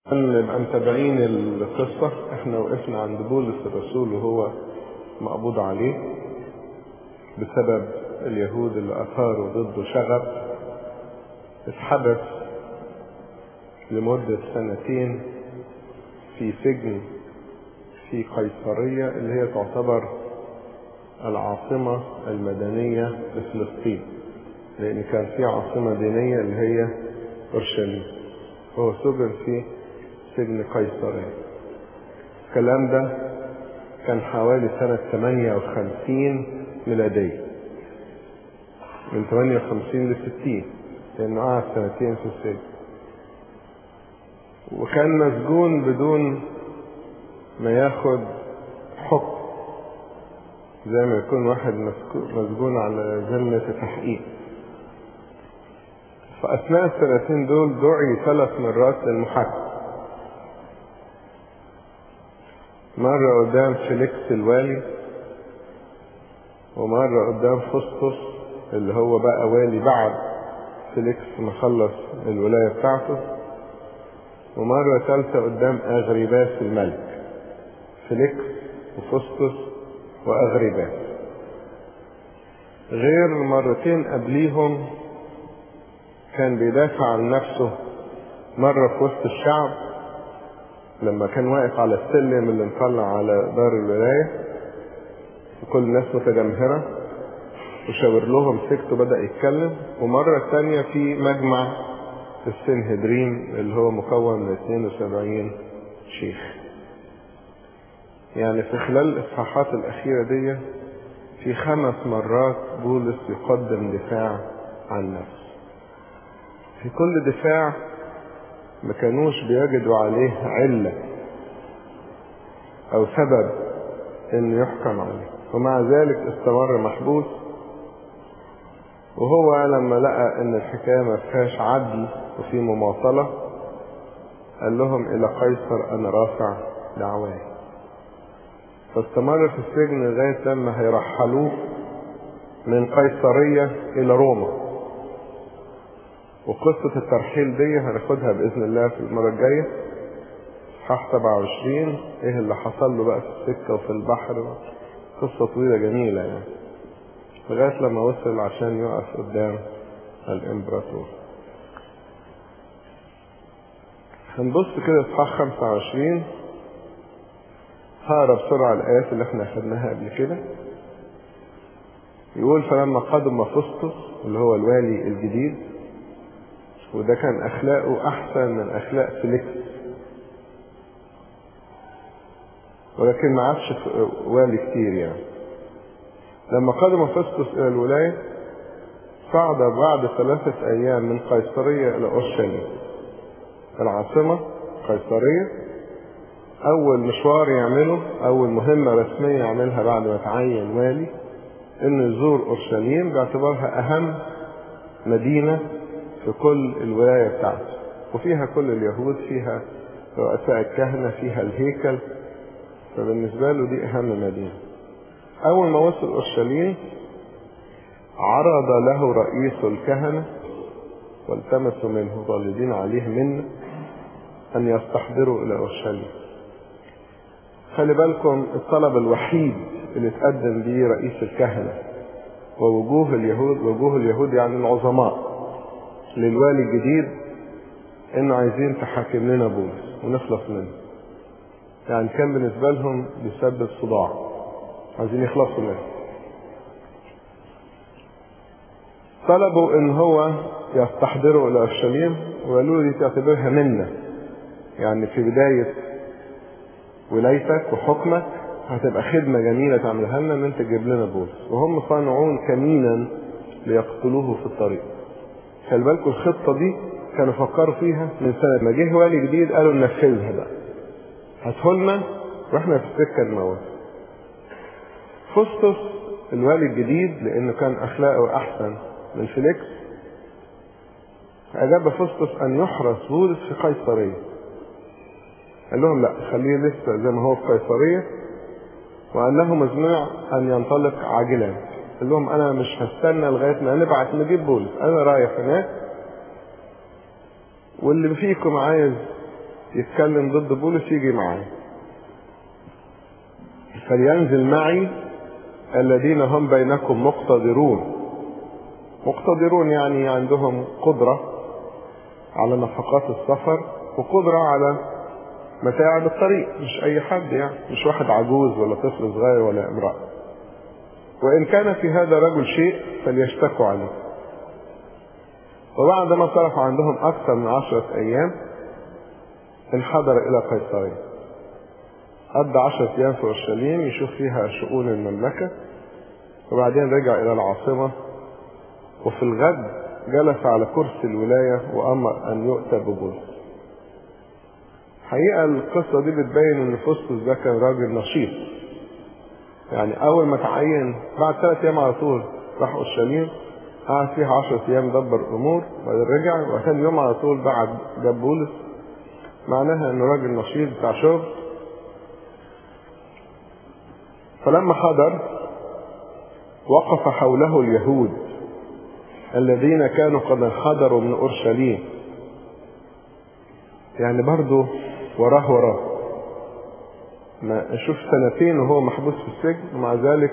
نبقى متابعين القصة احنا وقفنا عند بولس الرسول وهو مقبوض عليه بسبب اليهود اللي أثاروا ضده شغب اتحبس لمدة سنتين في سجن في قيصرية اللي هي تعتبر العاصمة المدنية لفلسطين لأن كان في عاصمة دينية اللي هي أورشليم هو سجن في سجن قيصرية الكلام ده كان حوالي سنة 58 ميلادية من 58 ل 60 لأنه قعد سنتين في السجن وكان مسجون بدون ما ياخد حكم زي ما يكون واحد مسجون على ذمة تحقيق فأثناء السنتين دول دعي ثلاث مرات للمحاكمة مرة قدام فيليكس الوالي ومرة قدام فسطس اللي هو بقى والي بعد فيليكس ما خلص الولاية بتاعته ومرة ثالثة قدام أغريباس الملك فيليكس وفسطس وأغريباس غير مرتين قبليهم كان بيدافع عن نفسه مرة في وسط الشعب لما كان واقف على السلم اللي مطلع على دار الولاية وكل الناس متجمهرة وشاور لهم سكته بدأ يتكلم ومرة تانية في مجمع السنهدرين اللي هو مكون من 72 شيخ يعني في خلال الإصحاحات الأخيرة دي في خمس مرات بولس يقدم دفاع عن نفسه في كل دفاع ما كانوش بيجدوا عليه علة أو سبب إنه يحكم عليه ومع ذلك استمر محبوس وهو لما لقى إن الحكاية ما فيهاش عدل وفي مماطلة قال لهم إلى قيصر أنا رافع دعواي فاستمر في السجن لغاية لما هيرحلوه من قيصرية إلى روما وقصة الترحيل دي هناخدها بإذن الله في المرة الجاية اصحاح 27 ايه اللي حصل له بقى في السكة وفي البحر قصة طويلة جميلة يعني لغاية لما وصل عشان يقف قدام الامبراطور هنبص كده اصحاح 25 هقرا بسرعة الآيات اللي احنا أخدناها قبل كده يقول فلما قدم فسطس اللي هو الوالي الجديد وده كان أخلاقه أحسن من أخلاق فيليكس ولكن ما عادش والي كتير يعني لما قدم فسطس إلى الولاية صعد بعد ثلاثة أيام من قيصرية إلى أورشليم العاصمة قيصرية أول مشوار يعمله أول مهمة رسمية يعملها بعد ما تعين والي إنه يزور أورشليم باعتبارها أهم مدينة في كل الولاية بتاعته وفيها كل اليهود فيها رؤساء الكهنة فيها الهيكل فبالنسبة له دي أهم مدينة أول ما وصل أورشليم عرض له رئيس الكهنة والتمسوا منه طالبين عليه منه أن يستحضروا إلى أورشليم خلي بالكم الطلب الوحيد اللي تقدم به رئيس الكهنة ووجوه اليهود وجوه اليهود يعني العظماء للوالي الجديد انه عايزين تحاكم لنا بولس ونخلص منه يعني كان بالنسبة لهم بيسبب صداع عايزين يخلصوا منه طلبوا ان هو يستحضروا الى اورشليم وقالوا لي تعتبرها منا يعني في بداية ولايتك وحكمك هتبقى خدمة جميلة تعملها لنا ان انت تجيب لنا بولس وهم صانعون كمينا ليقتلوه في الطريق خلي بالكم الخطة دي كانوا فكروا فيها من سنة ما جه والي جديد قالوا ننفذها بقى هاتهولنا واحنا في السكة نموت فسطس الوالي الجديد لانه كان اخلاقه احسن من فيليكس اجاب فسطس ان يحرس بولس في قيصرية قال لهم لا خليه لسه زي ما هو في قيصرية وانه مزموع ان ينطلق عاجلا قال لهم انا مش هستنى لغايه ما نبعت نجيب بولس انا رايح هناك واللي فيكم عايز يتكلم ضد بولس يجي معي فلينزل معي الذين هم بينكم مقتدرون مقتدرون يعني عندهم قدرة على نفقات السفر وقدرة على متاعب الطريق مش أي حد يعني مش واحد عجوز ولا طفل صغير ولا امرأة وإن كان في هذا رجل شيء فليشتكوا عليه وبعد ما صرف عندهم أكثر من عشرة أيام انحدر إلى قيصرية قضى عشرة أيام في أورشليم يشوف فيها شؤون المملكة وبعدين رجع إلى العاصمة وفي الغد جلس على كرسي الولاية وأمر أن يؤتى ببولس حقيقة القصة دي بتبين إن فوستوس ده كان راجل نشيط يعني أول ما تعين بعد ثلاث أيام على طول راح أورشليم قعد فيها 10 أيام دبر الأمور بعدين رجع وثاني يوم على طول بعد جاب بولس معناها إنه راجل نشيط بتاع شغل فلما حضر وقف حوله اليهود الذين كانوا قد انحدروا من اورشليم يعني برضه وراه وراه ما اشوف سنتين وهو محبوس في السجن ومع ذلك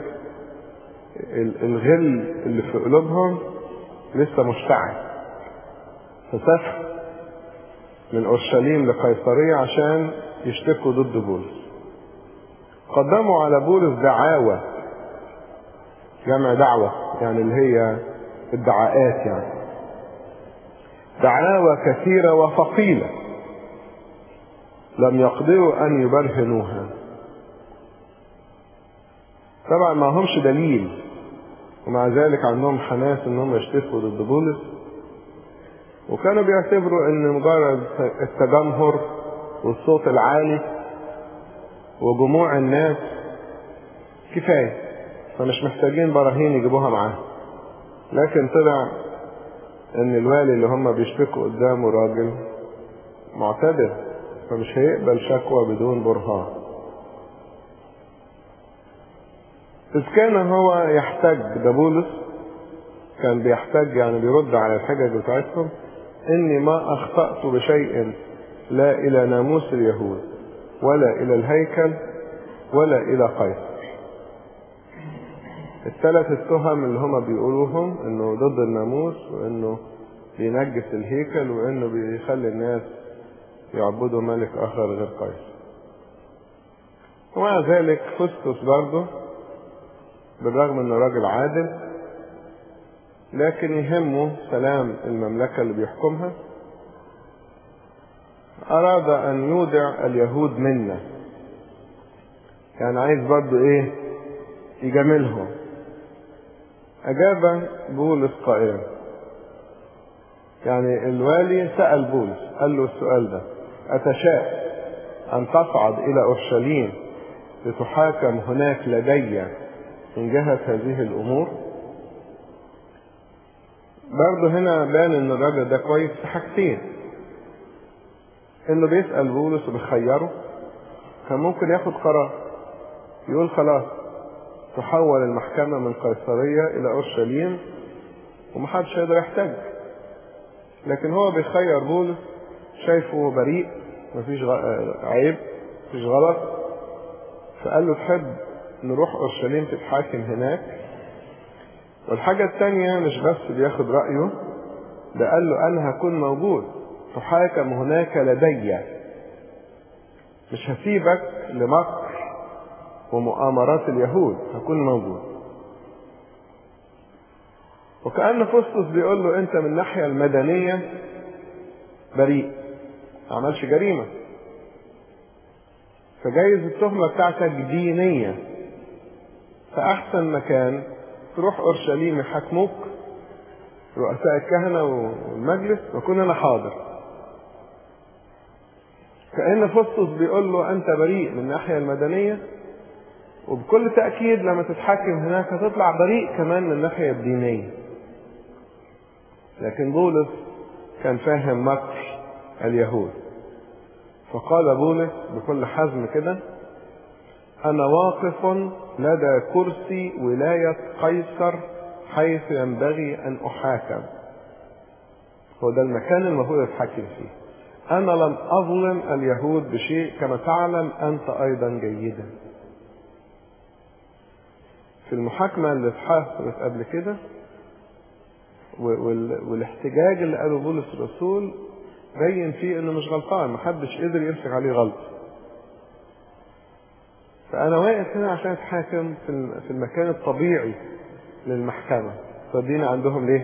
الغل اللي في قلوبهم لسه مشتعل فسافر من اورشليم لقيصريه عشان يشتكوا ضد بولس قدموا على بولس دعاوى جمع دعوة يعني اللي هي ادعاءات يعني دعاوى كثيرة وثقيلة لم يقدروا أن يبرهنوها طبعا ما همش دليل ومع ذلك عندهم حماس انهم يشتكوا ضد بولس وكانوا بيعتبروا ان مجرد التجمهر والصوت العالي وجموع الناس كفاية فمش محتاجين براهين يجيبوها معاه لكن طلع ان الوالي اللي هم بيشتكوا قدامه راجل معتدل فمش هيقبل شكوى بدون برهان إذ كان هو يحتاج ده بولس كان بيحتاج يعني بيرد على الحجج بتاعتهم إني ما أخطأت بشيء لا إلى ناموس اليهود ولا إلى الهيكل ولا إلى قيصر الثلاث التهم اللي هما بيقولوهم انه ضد الناموس وانه بينجس الهيكل وانه بيخلي الناس يعبدوا ملك اخر غير قيصر ومع ذلك فستس برضه بالرغم انه راجل عادل لكن يهمه سلام المملكة اللي بيحكمها أراد أن يودع اليهود منا يعني عايز برضه إيه يجاملهم أجاب بولس قائلا يعني الوالي سأل بولس قال له السؤال ده أتشاء أن تصعد إلى أورشليم لتحاكم هناك لدي من جهة هذه الأمور برضه هنا بان ان الراجل ده كويس في حاجتين انه بيسأل بولس وبيخيره كان ممكن ياخد قرار يقول خلاص تحول المحكمة من قيصرية إلى أورشليم ومحدش هيقدر يحتج لكن هو بيخير بولس شايفه بريء مفيش عيب مفيش غلط فقال له تحب نروح أورشليم تتحاكم هناك والحاجة التانية مش بس بياخد رأيه ده قال له أنا هكون موجود تحاكم هناك لدي مش هسيبك لمكر ومؤامرات اليهود هكون موجود وكأن فسطس بيقول له أنت من الناحية المدنية بريء ما عملش جريمة فجايز التهمة بتاعتك دينية فأحسن مكان تروح أورشليم يحاكموك رؤساء الكهنة والمجلس وأكون أنا حاضر كأن فسطس بيقول له أنت بريء من الناحية المدنية وبكل تأكيد لما تتحكم هناك هتطلع بريء كمان من الناحية الدينية لكن بولس كان فاهم مكر اليهود فقال بولس بكل حزم كده أنا واقف لدى كرسي ولاية قيصر حيث ينبغي أن أحاكم هو ده المكان المفروض أتحكم فيه أنا لم أظلم اليهود بشيء كما تعلم أنت أيضا جيدا في المحاكمة اللي اتحصلت قبل كده والاحتجاج اللي قاله بولس الرسول بين فيه انه مش غلطان محدش قدر يمسك عليه غلط فانا واقف هنا عشان اتحاكم في المكان الطبيعي للمحكمة فدين عندهم ليه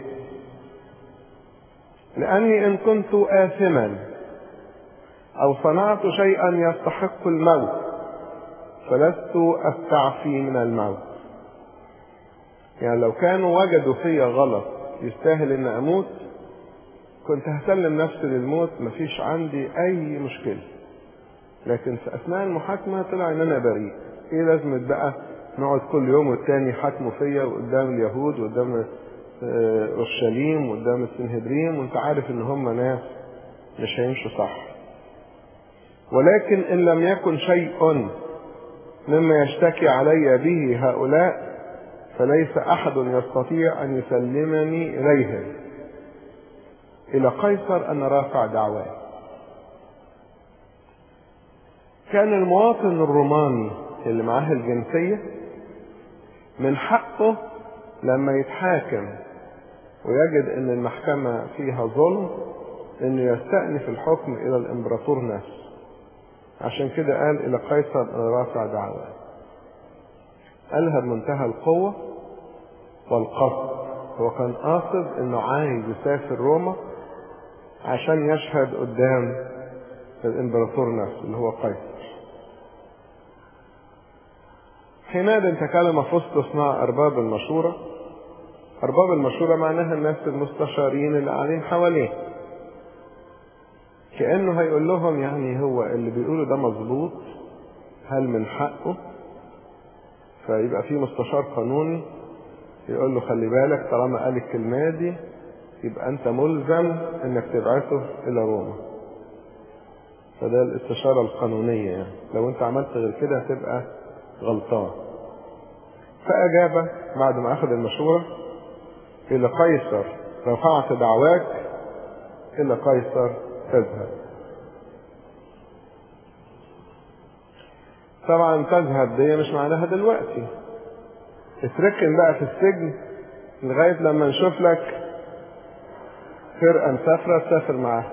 لاني ان كنت اثما او صنعت شيئا يستحق الموت فلست استعفي من الموت يعني لو كانوا وجدوا فيا غلط يستاهل ان اموت كنت هسلم نفسي للموت مفيش عندي اي مشكله لكن في اثناء المحاكمه طلع ان انا بريء ايه لازمه بقى نقعد كل يوم والتاني يحاكموا فيا وقدام اليهود وقدام اورشليم وقدام السنهدريم وانت عارف ان هم ناس مش هيمشوا صح ولكن ان لم يكن شيء مما يشتكي علي به هؤلاء فليس احد يستطيع ان يسلمني اليهم الى قيصر انا رافع دعواه كان المواطن الروماني اللي معاه الجنسية من حقه لما يتحاكم ويجد ان المحكمة فيها ظلم انه يستأنف الحكم الى الامبراطور نفسه عشان كده قال الى قيصر انا رافع دعواه قالها بمنتهى القوة والقصد هو كان قاصد انه عايز يسافر روما عشان يشهد قدام الامبراطور نفسه اللي هو قيصر حينئذ تكلم فسطس مع ارباب المشورة ارباب المشورة معناها الناس المستشارين اللي قاعدين حواليه كأنه هيقول لهم يعني هو اللي بيقوله ده مظبوط هل من حقه فيبقى في مستشار قانوني يقول له خلي بالك طالما قال الكلمة دي يبقى انت ملزم انك تبعثه الى روما فده الاستشارة القانونية يعني لو انت عملت غير كده هتبقى غلطان فأجاب بعد ما أخذ المشورة إلى قيصر رفعت دعواك إلى قيصر تذهب طبعا تذهب دي مش معناها دلوقتي اتركن بقى في السجن لغاية لما نشوف لك فرقة مسافرة تسافر معاها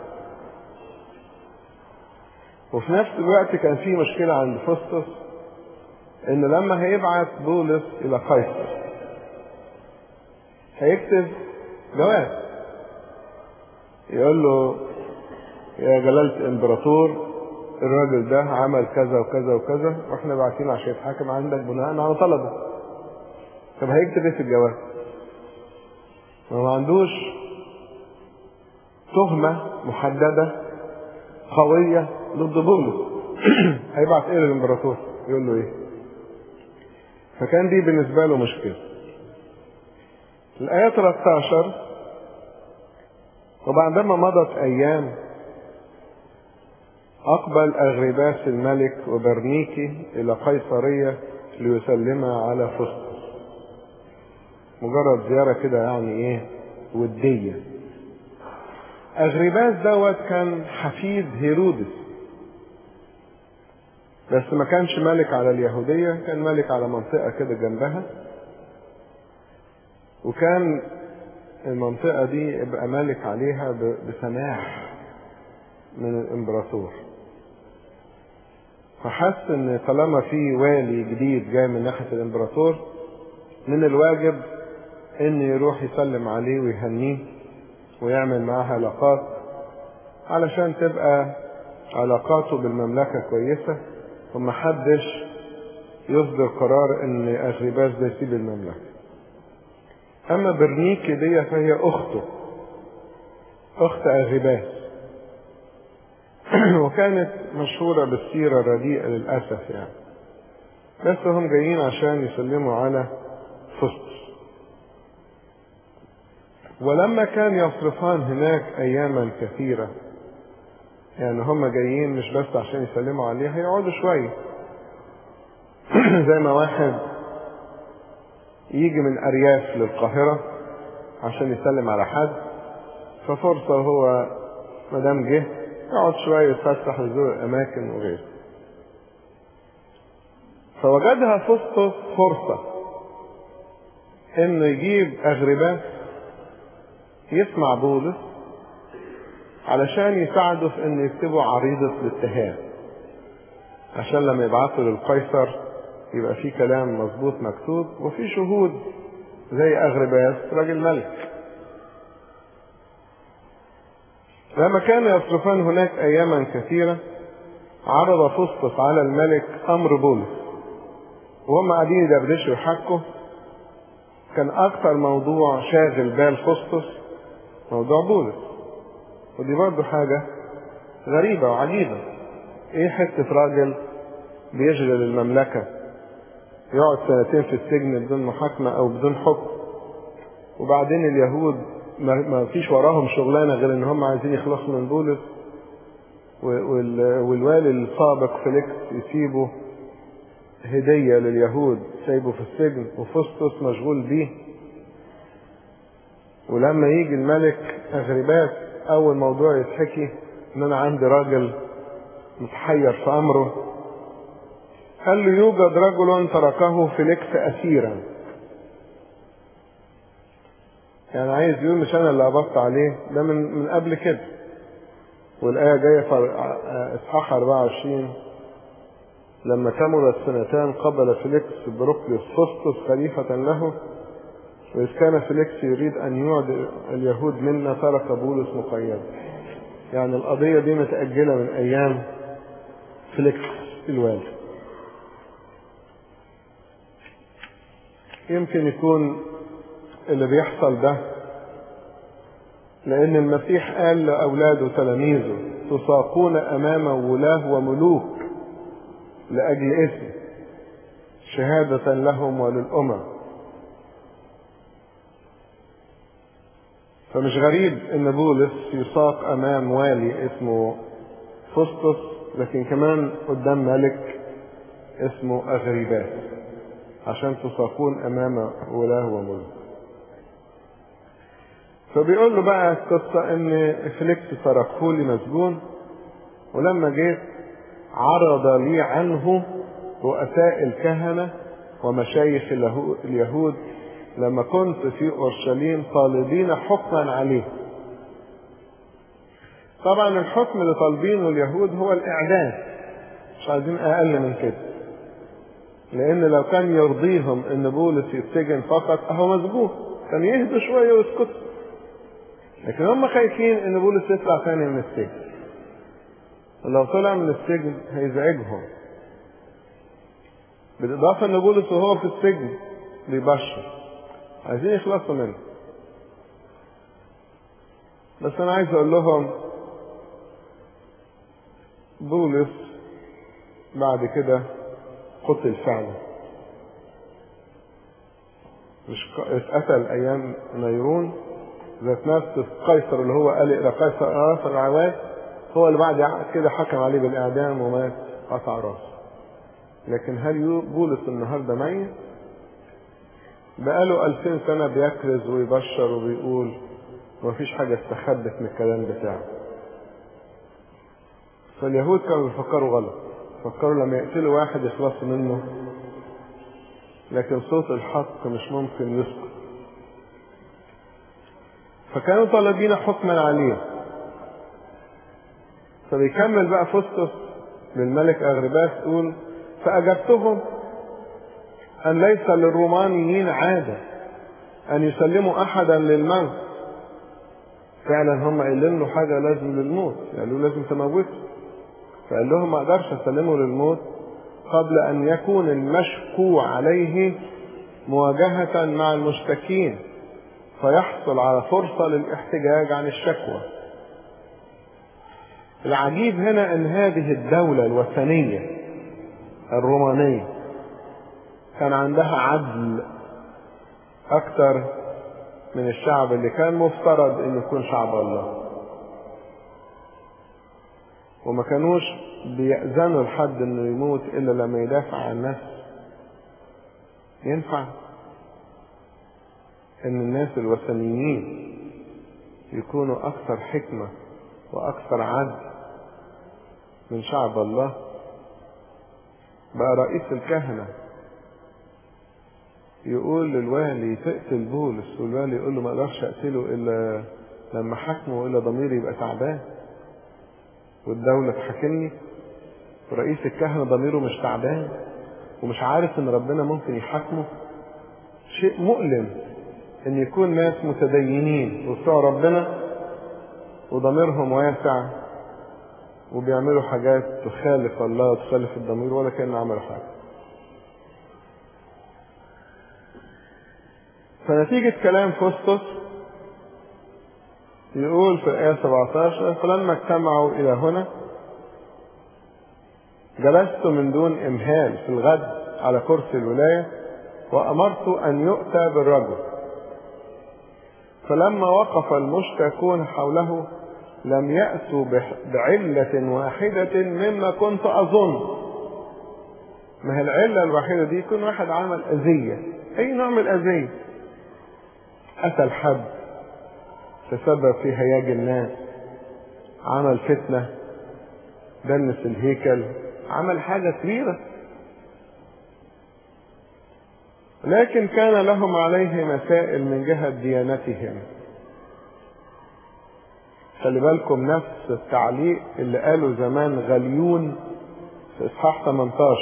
وفي نفس الوقت كان في مشكلة عند فسطس ان لما هيبعت بولس الى قيصر هيكتب جواب يقول له يا جلالة امبراطور الراجل ده عمل كذا وكذا وكذا واحنا باعتين عشان يتحاكم عندك بناء على طلبه طب هيكتب ايه في الجواب؟ ما عندوش تهمة محددة قوية ضد بولس هيبعت ايه للامبراطور؟ يقول له ايه؟ فكان دي بالنسبة له مشكلة. الآية 13 وبعدما مضت أيام أقبل أغرباس الملك وبرنيكي إلى قيصرية ليسلمها على فسطس. مجرد زيارة كده يعني إيه؟ ودية. أغرباس دوت كان حفيد هيرودس بس ما كانش ملك على اليهودية كان ملك على منطقة كده جنبها وكان المنطقة دي يبقى مالك عليها بسماح من الامبراطور فحس ان طالما في والي جديد جاي من ناحية الامبراطور من الواجب ان يروح يسلم عليه ويهنيه ويعمل معاه علاقات علشان تبقى علاقاته بالمملكة كويسة ومحدش يصدر قرار ان اغرباس ده يسيب المملكة اما برنيكي دي فهي اخته اخت اغرباس وكانت مشهورة بالسيرة الرديئة للأسف يعني بس هم جايين عشان يسلموا على فسطس ولما كان يصرفان هناك أياما كثيرة يعني هم جايين مش بس عشان يسلموا عليه هيقعدوا شوية زي ما واحد يجي من أرياف للقاهرة عشان يسلم على حد ففرصة هو مدام جه يقعد شوية يتفسح ويزور الأماكن وغيره فوجدها فسطس فرصة إنه يجيب أغرباس يسمع بولس علشان يساعده في إنه يكتبوا عريضة الاتهام عشان لما يبعثوا للقيصر يبقى في كلام مظبوط مكتوب وفي شهود زي أغرباس راجل ملك لما كان يصرفان هناك أياما كثيرة عرض فسطس على الملك أمر بولس وهم قاعدين يدردشوا يحكوا كان أكثر موضوع شاغل بال فسطس موضوع بولس ودي برضه حاجة غريبة وعجيبة إيه حتة راجل بيشغل المملكة يقعد سنتين في السجن بدون محاكمة أو بدون حكم وبعدين اليهود ما فيش وراهم شغلانة غير إن هم عايزين يخلصوا من بولس والوالي السابق فيليكس يسيبه هدية لليهود سايبه في السجن وفسطس مشغول بيه ولما يجي الملك أغرباس أول موضوع يتحكي إن أنا عندي راجل متحير في أمره قال له يوجد رجل تركه فيليكس أسيرا يعني عايز يقول مش أنا اللي قبضت عليه ده من من قبل كده والآية جاية في إصحاح 24 لما كملت سنتان قبل فيليكس بروكليوس فسطس خليفة له وإذ كان فيليكس يريد أن يعد اليهود منا ترك بولس مقيدا يعني القضية دي متأجلة من أيام فيليكس الوالي يمكن يكون اللي بيحصل ده لأن المسيح قال لأولاده تلاميذه تساقون أمام ولاه وملوك لأجل اسم شهادة لهم وللأمم فمش غريب ان بولس يساق امام والي اسمه فسطس لكن كمان قدام ملك اسمه اغريباس عشان تساقون امام ولاه وملك فبيقول له بقى القصة ان فليكس تركه لي مسجون ولما جيت عرض لي عنه رؤساء الكهنة ومشايخ اليهود لما كنت في اورشليم طالبين حكما عليه طبعا الحكم اللي طالبينه اليهود هو الاعدام مش عايزين اقل من كده لان لو كان يرضيهم ان بولس يتسجن فقط اهو مسجون كان يهدوا شويه ويسكتوا لكن هم خايفين ان بولس يطلع تاني من السجن ولو طلع من السجن هيزعجهم بالاضافه ان بولس وهو في السجن بيبشر عايزين يخلصوا منه بس انا عايز اقول لهم بولس بعد كده قتل فعلا مش اتقتل ايام نيرون ذات نفس قيصر اللي هو قال الى قيصر راس العواد هو اللي بعد كده حكم عليه بالاعدام ومات قطع راسه لكن هل بولس النهارده ميت؟ بقاله ألفين سنة بيكرز ويبشر وبيقول ومفيش حاجة استخبت من الكلام بتاعه فاليهود كانوا بيفكروا غلط فكروا لما يقتلوا واحد يخلصوا منه لكن صوت الحق مش ممكن يسكت فكانوا طالبين حكما عليه فبيكمل بقى فسطس للملك أغرباس يقول فأجبتهم أن ليس للرومانيين عادة أن يسلموا أحدا للموت فعلا هم قايلين له حاجة لازم للموت قالوا لازم تموته فقال لهم ما أقدرش أسلمه للموت قبل أن يكون المشكو عليه مواجهة مع المشتكين فيحصل على فرصة للاحتجاج عن الشكوى العجيب هنا أن هذه الدولة الوثنية الرومانية كان عندها عدل أكثر من الشعب اللي كان مفترض إنه يكون شعب الله وما كانوش بيأذنوا لحد إنه يموت إلا لما يدافع عن نفسه ينفع إن الناس الوثنيين يكونوا أكثر حكمة وأكثر عدل من شعب الله بقى رئيس الكهنة يقول للوالي تقتل بولس والوالي يقول له ما اقدرش اقتله الا لما حكمه الا ضميري يبقى تعبان والدولة تحاكمني ورئيس الكهنة ضميره مش تعبان ومش عارف ان ربنا ممكن يحاكمه شيء مؤلم ان يكون ناس متدينين وبتوع ربنا وضميرهم واسع وبيعملوا حاجات تخالف الله وتخالف الضمير ولا كأن عملوا حاجة فنتيجة كلام فسطس يقول في الآية 17 فلما اجتمعوا إلى هنا جلست من دون إمهال في الغد على كرسي الولاية وأمرت أن يؤتى بالرجل فلما وقف المشتكون حوله لم يأتوا بعلة واحدة مما كنت أظن ما هي العلة الوحيدة دي يكون واحد عمل أذية أي نوع من الأذية قتل حد تسبب في هياج الناس عمل فتنة دنس الهيكل عمل حاجة كبيرة لكن كان لهم عليه مسائل من جهة ديانتهم خلي بالكم نفس التعليق اللي قاله زمان غليون في اصحاح 18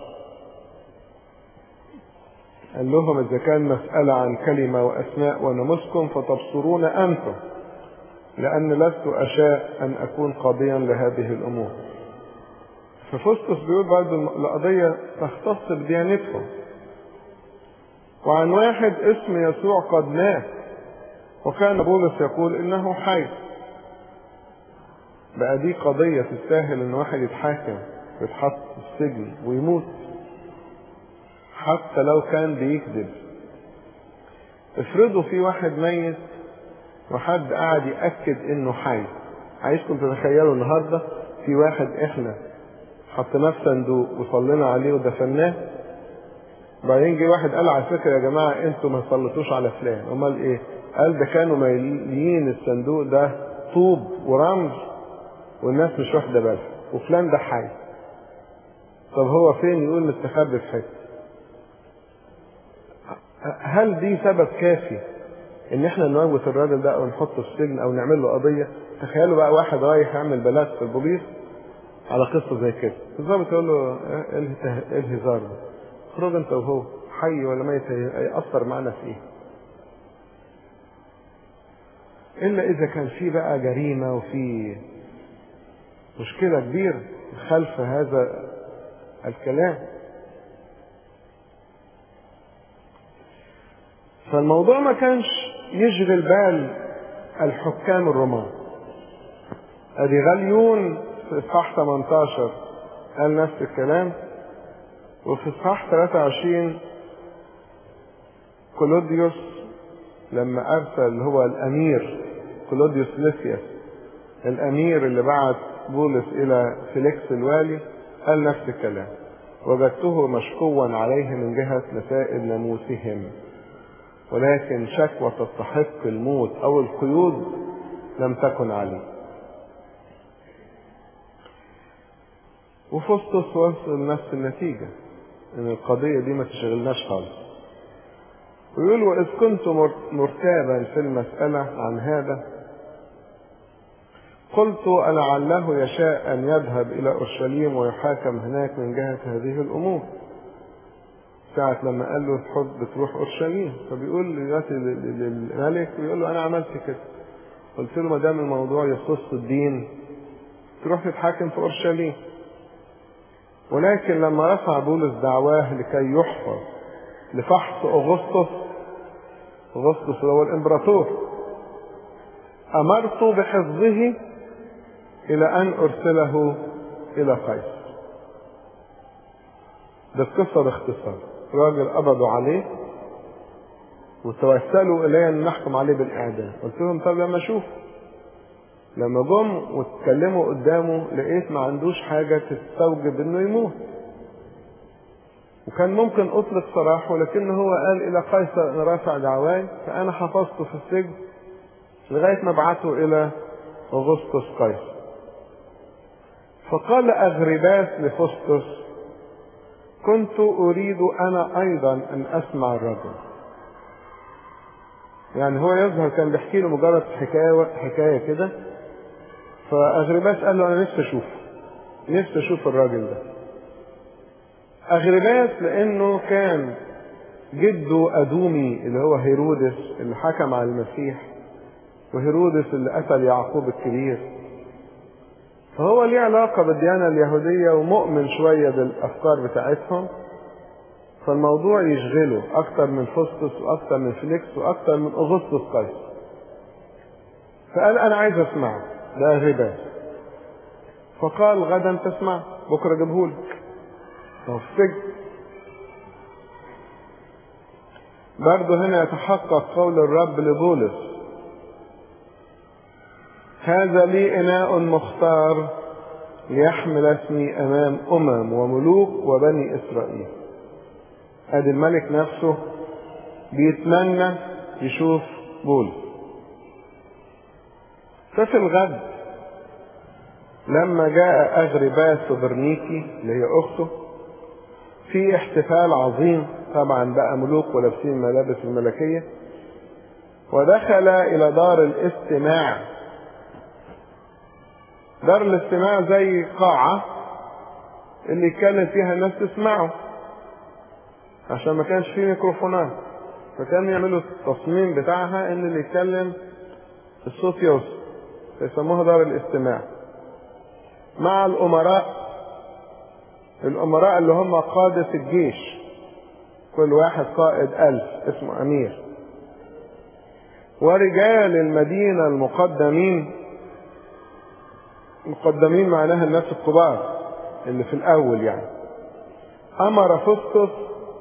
قال لهم اذا كان مسألة عن كلمة واسماء ونمسكم فتبصرون انتم لان لست اشاء ان اكون قاضيا لهذه الامور ففسطس بيقول برضه القضية تختص بديانتهم وعن واحد اسم يسوع قد مات وكان بولس يقول انه حي بقى دي قضية تستاهل ان واحد يتحاكم ويتحط في السجن ويموت حتى لو كان بيكذب افرضوا في واحد ميت وحد قاعد يأكد انه حي عايزكم تتخيلوا النهارده في واحد احنا حطيناه في صندوق وصلينا عليه ودفناه بعدين جه واحد قال على فكره يا جماعه انتوا ما صليتوش على فلان امال ايه قال ده كانوا ماليين الصندوق ده طوب ورمل والناس مش واخده بالها وفلان ده حي طب هو فين يقول مستخبي في حته هل دي سبب كافي ان احنا نموت الراجل ده او نحطه في السجن او نعمل له قضيه تخيلوا بقى واحد رايح يعمل بلاغ في البوليس على قصه زي كده الضابط يقول له ايه الهزار ده اخرج انت وهو حي ولا ميت هيأثر معانا في ايه الا اذا كان في بقى جريمه وفي مشكله كبيره خلف هذا الكلام فالموضوع ما كانش يشغل بال الحكام الرومان ادي غليون في اصحاح 18 قال نفس الكلام وفي اصحاح 23 كلوديوس لما ارسل هو الامير كلوديوس ليسياس الامير اللي بعت بولس الى فيليكس الوالي قال نفس الكلام وجدته مشكوا عليه من جهة مسائل ناموسهم ولكن شكوى تستحق الموت او القيود لم تكن عليه وفسطس وصل نفس النتيجة ان القضية دي ما تشغلناش خالص ويقول وإذ كنت مرتابا في المسألة عن هذا قلت ألعله يشاء أن يذهب إلى أورشليم ويحاكم هناك من جهة هذه الأمور ساعة لما قال له تحب تروح أورشليم فبيقول دلوقتي للملك بيقول له أنا عملت كده قلت له ما دام الموضوع يخص الدين تروح تتحاكم في أورشليم ولكن لما رفع بولس دعواه لكي يحفظ لفحص أغسطس أغسطس هو الإمبراطور أمرت بحفظه إلى أن أرسله إلى قيصر ده القصة باختصار راجل قبضوا عليه وتوسلوا إلي أن نحكم عليه بالإعدام قلت لهم طب لما أشوف لما جم واتكلموا قدامه لقيت ما عندوش حاجة تستوجب إنه يموت وكان ممكن أطلق سراحه لكن هو قال إلى قيصر أنا رافع دعواي فأنا حفظته في السجن لغاية ما بعته إلى أغسطس قيصر فقال أغرباس لفسطس كنت أريد أنا أيضا أن أسمع الرجل يعني هو يظهر كان بيحكي له مجرد حكاية حكاية كده فأغرباس قال له أنا نفسي أشوفه نفسي أشوف الراجل ده أغرباس لأنه كان جده أدومي اللي هو هيرودس اللي حكم على المسيح وهيرودس اللي قتل يعقوب الكبير فهو ليه علاقة بالديانة اليهودية ومؤمن شوية بالأفكار بتاعتهم فالموضوع يشغله أكتر من فسطس وأكتر من فليكس وأكتر من أغسطس قيصر فقال أنا عايز أسمعه ده غباء فقال غدا تسمع بكرة جبهولك هو في السجن برضه هنا يتحقق قول الرب لبولس هذا لي إناء مختار ليحمل اسمي أمام أمم وملوك وبني إسرائيل ادي الملك نفسه بيتمنى يشوف بولس ففي الغد لما جاء أغرباس وبرنيكي اللي هي أخته في احتفال عظيم طبعا بقى ملوك ولابسين ملابس الملكية ودخل إلى دار الاستماع دار الاستماع زي قاعة اللي يتكلم فيها الناس تسمعه عشان ما كانش فيه ميكروفونات فكان يعملوا التصميم بتاعها ان اللي يتكلم الصوت يوصل فيسموها دار الاستماع مع الامراء الامراء اللي هم قادة الجيش كل واحد قائد ألف اسمه أمير ورجال المدينة المقدمين مقدمين معناها الناس الكبار اللي في الأول يعني أمر فسطس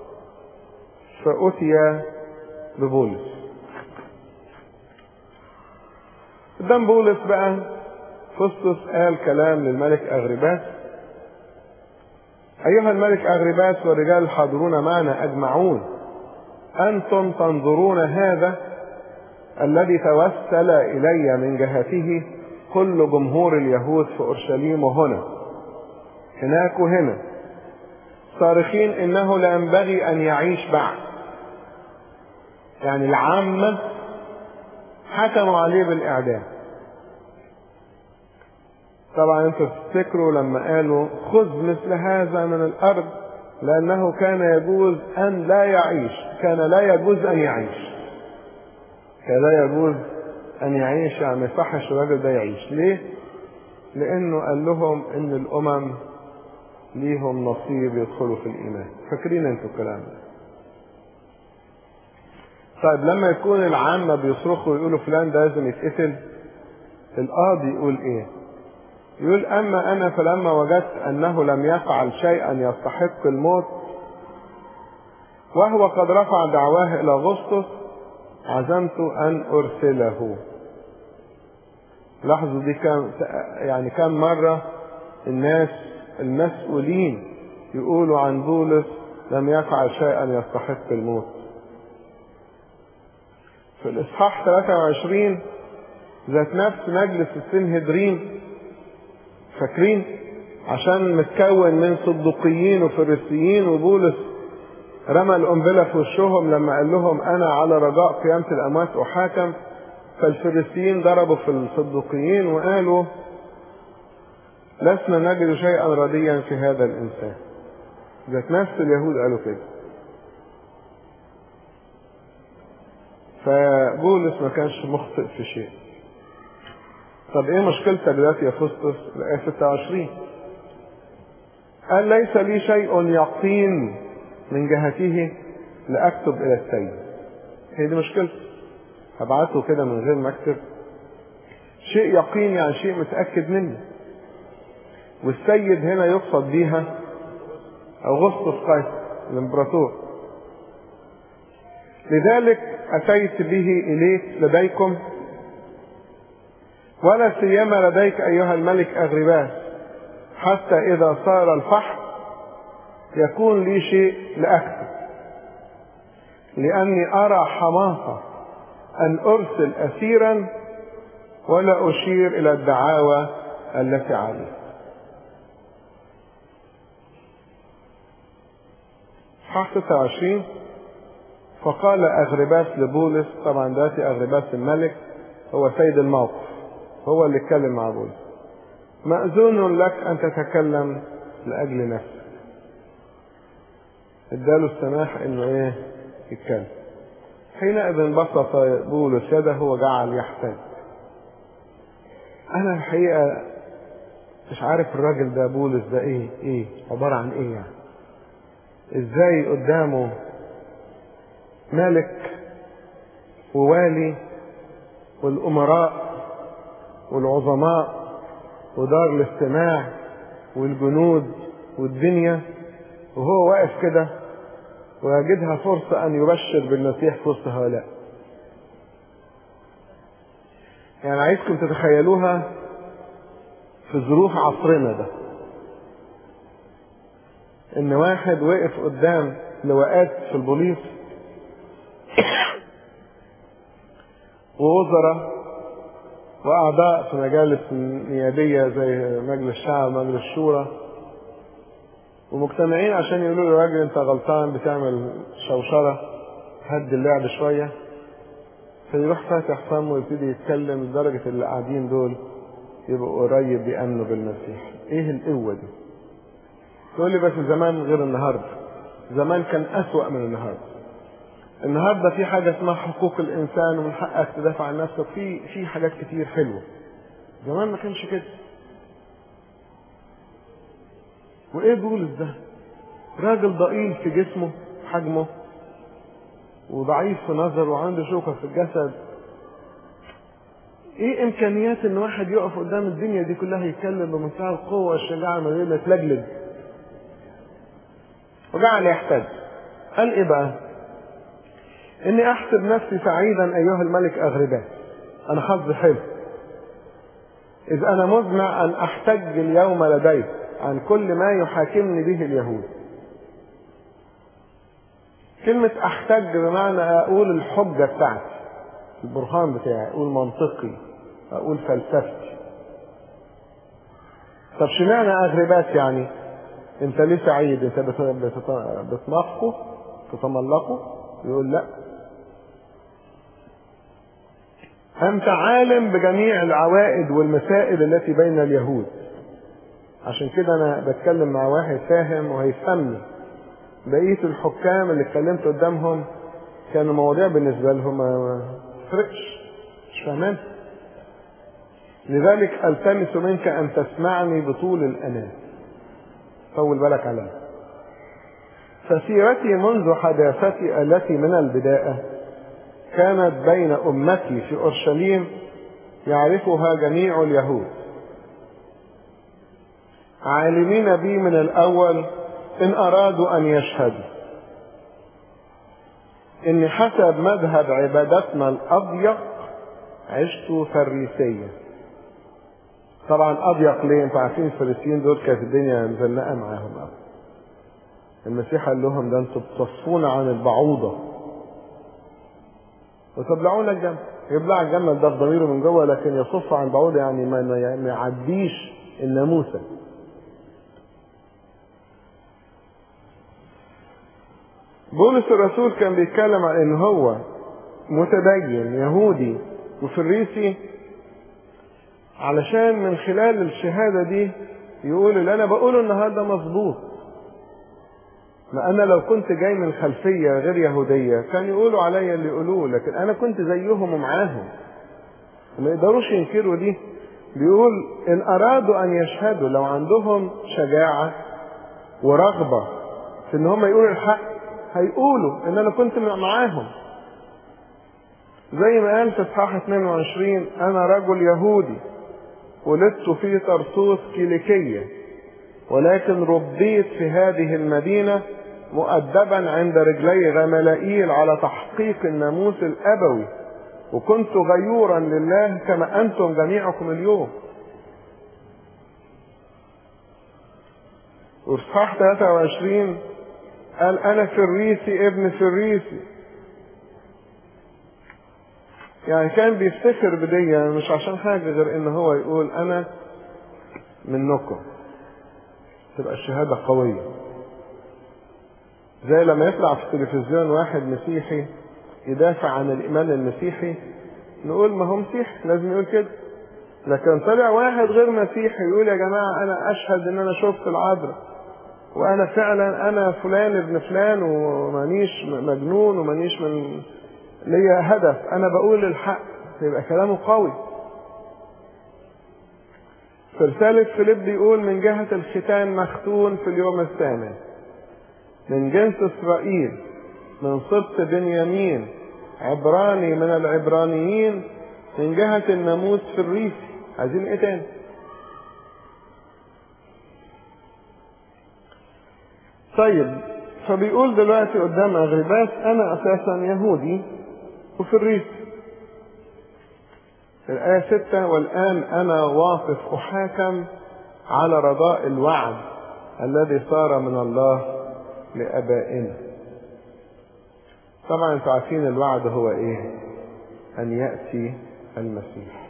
فأتي ببولس قدام بولس بقى فسطس قال كلام للملك أغرباس أيها الملك أغرباس والرجال الحاضرون معنا أجمعون أنتم تنظرون هذا الذي توسل إلي من جهته كل جمهور اليهود في أورشليم وهنا هناك وهنا صارخين إنه لا ينبغي أن يعيش بعد يعني العامة حكموا عليه بالإعدام طبعا انتوا تفتكروا لما قالوا خذ مثل هذا من الأرض لأنه كان يجوز أن لا يعيش كان لا يجوز أن يعيش كان لا يجوز أن يعيش يعني ما يصحش الراجل ده يعيش ليه؟ لأنه قال لهم إن الأمم ليهم نصيب يدخلوا في الإيمان فاكرين انتوا الكلام ده طيب لما يكون العامة بيصرخوا ويقولوا فلان ده لازم يتقتل القاضي يقول ايه يقول اما انا فلما وجدت انه لم يفعل شيئا يستحق الموت وهو قد رفع دعواه الى اغسطس عزمت ان ارسله لاحظوا دي كان يعني كان مرة الناس المسؤولين يقولوا عن بولس لم يفعل شيئا يستحق الموت في الإصحاح 23 ذات نفس مجلس السنهدرين فاكرين عشان متكون من صدقيين وفريسيين وبولس رمى القنبلة في وشهم لما قال لهم أنا على رجاء قيامة الأموات أحاكم فالفريسيين ضربوا في الصدقيين وقالوا لسنا نجد شيئا رديا في هذا الإنسان ذات نفس اليهود قالوا كده فبولس ما كانش مخطئ في شيء طب ايه مشكلتك دلوقتي يا فسطس الآية 26 قال ليس لي شيء يقين من جهته لأكتب إلى السيد هي دي مشكلته هبعته كده من غير ما اكتب شيء يقين يعني شيء متأكد منه والسيد هنا يقصد بيها أغسطس قيصر الإمبراطور لذلك أتيت به إليك لديكم ولا سيما لديك أيها الملك أغرباس حتى إذا صار الفحم يكون لي شيء لأكتب لأني أرى حماقة أن أرسل أسيرا ولا أشير إلى الدعاوى التي عليه صح 26 فقال أغرباس لبولس طبعا دلوقتي أغرباس الملك هو سيد الموقف هو اللي اتكلم مع بولس مأذون لك أن تتكلم لأجل نفسك اداله السماح انه ايه يتكلم حينئذ بسط بولس يده وجعل يحتاج انا الحقيقه مش عارف الراجل ده بولس ده ايه ايه عباره عن ايه يعني ازاي قدامه ملك ووالي والامراء والعظماء ودار الاستماع والجنود والدنيا وهو واقف كده ويجدها فرصة أن يبشر بالمسيح في وسط هؤلاء. يعني عايزكم تتخيلوها في ظروف عصرنا ده. إن واحد وقف قدام لواءات في البوليس ووزراء وأعضاء في مجالس نيابية زي مجلس الشعب ومجلس الشورى ومجتمعين عشان يقولوا له راجل انت غلطان بتعمل شوشرة هد اللعب شوية فيروح فاتح فمه ويبتدي يتكلم لدرجة اللي قاعدين دول يبقوا قريب بيأمنوا بالمسيح ايه القوة دي تقول لي بس زمان غير النهاردة زمان كان أسوأ من النهاردة النهاردة في حاجة اسمها حقوق الإنسان ومن حقك تدافع عن نفسك في في حاجات كتير حلوة زمان ما كانش كده وايه بولس ده راجل ضئيل في جسمه حجمه وضعيف في نظره وعنده شوكة في الجسد ايه امكانيات ان واحد يقف قدام الدنيا دي كلها يتكلم بمنتهى القوة والشجاعة من غير ما يتلجلج وجعل يحتاج قال ايه بقى اني احسب نفسي سعيدا ايها الملك اغرباس انا حظي حلو اذ انا مزمع ان احتج اليوم لديك عن كل ما يحاكمني به اليهود كلمة أحتج بمعنى أقول الحجة بتاعتي البرهان بتاعي أقول منطقي أقول فلسفتي طب شمعنى أغربات يعني أنت ليه سعيد أنت بتنافقه تتملقه يقول لا أنت عالم بجميع العوائد والمسائل التي بين اليهود عشان كده انا بتكلم مع واحد فاهم وهيفهمني بقية الحكام اللي اتكلمت قدامهم كانوا مواضيع بالنسبة لهم ما تفرقش مش فاهمان لذلك التمس منك ان تسمعني بطول الانام طول بالك عليا فسيرتي منذ حداثتي التي من البداية كانت بين أمتي في أورشليم يعرفها جميع اليهود عالمين بي من الأول إن أرادوا أن يشهدوا إن حسب مذهب عبادتنا الأضيق عشت فريسيا طبعا أضيق ليه؟ أنتوا عارفين الفريسيين دول كانت الدنيا مزنقة معاهم أوي المسيح قال لهم ده أنتوا بتصفون عن البعوضة وتبلعون الجنة يبلع الجنة ده في ضميره من جوه لكن يصف عن بعوضة يعني ما يعديش الناموسة بولس الرسول كان بيتكلم عن ان هو متدين يهودي وفريسي علشان من خلال الشهادة دي يقول اللي انا بقوله النهاردة مظبوط ما انا لو كنت جاي من خلفية غير يهودية كان يقولوا عليا اللي يقولوه لكن انا كنت زيهم ومعاهم ما يقدروش ينكروا دي بيقول ان ارادوا ان يشهدوا لو عندهم شجاعة ورغبة في ان هم يقولوا الحق هيقولوا ان انا كنت معاهم زي ما قال في اصحاح 22 انا رجل يهودي ولدت في طرسوس كيليكية ولكن ربيت في هذه المدينة مؤدبا عند رجلي غملائيل على تحقيق الناموس الأبوي وكنت غيورا لله كما أنتم جميعكم اليوم وإصحاح 23 قال أنا فريسي ابن فريسي يعني كان بيفتخر بدي مش عشان حاجة غير إن هو يقول أنا منكم تبقى الشهادة قوية زي لما يطلع في التلفزيون واحد مسيحي يدافع عن الإيمان المسيحي نقول ما هو مسيحي لازم يقول كده لكن طلع واحد غير مسيحي يقول يا جماعة أنا أشهد إن أنا شفت العذراء وأنا فعلا أنا فلان ابن فلان ومانيش مجنون ومانيش من ليا هدف أنا بقول الحق يبقى كلامه قوي في رسالة فيليب بيقول من جهة الختان مختون في اليوم الثامن من جنس إسرائيل من سبط بنيامين عبراني من العبرانيين من جهة الناموس في الريف عايزين ايه تاني طيب فبيقول دلوقتي قدام أغرباس أنا أساسا يهودي وفي الريف الآية ستة والآن أنا واقف أحاكم على رضاء الوعد الذي صار من الله لآبائنا طبعا انتوا عارفين الوعد هو ايه ان يأتي المسيح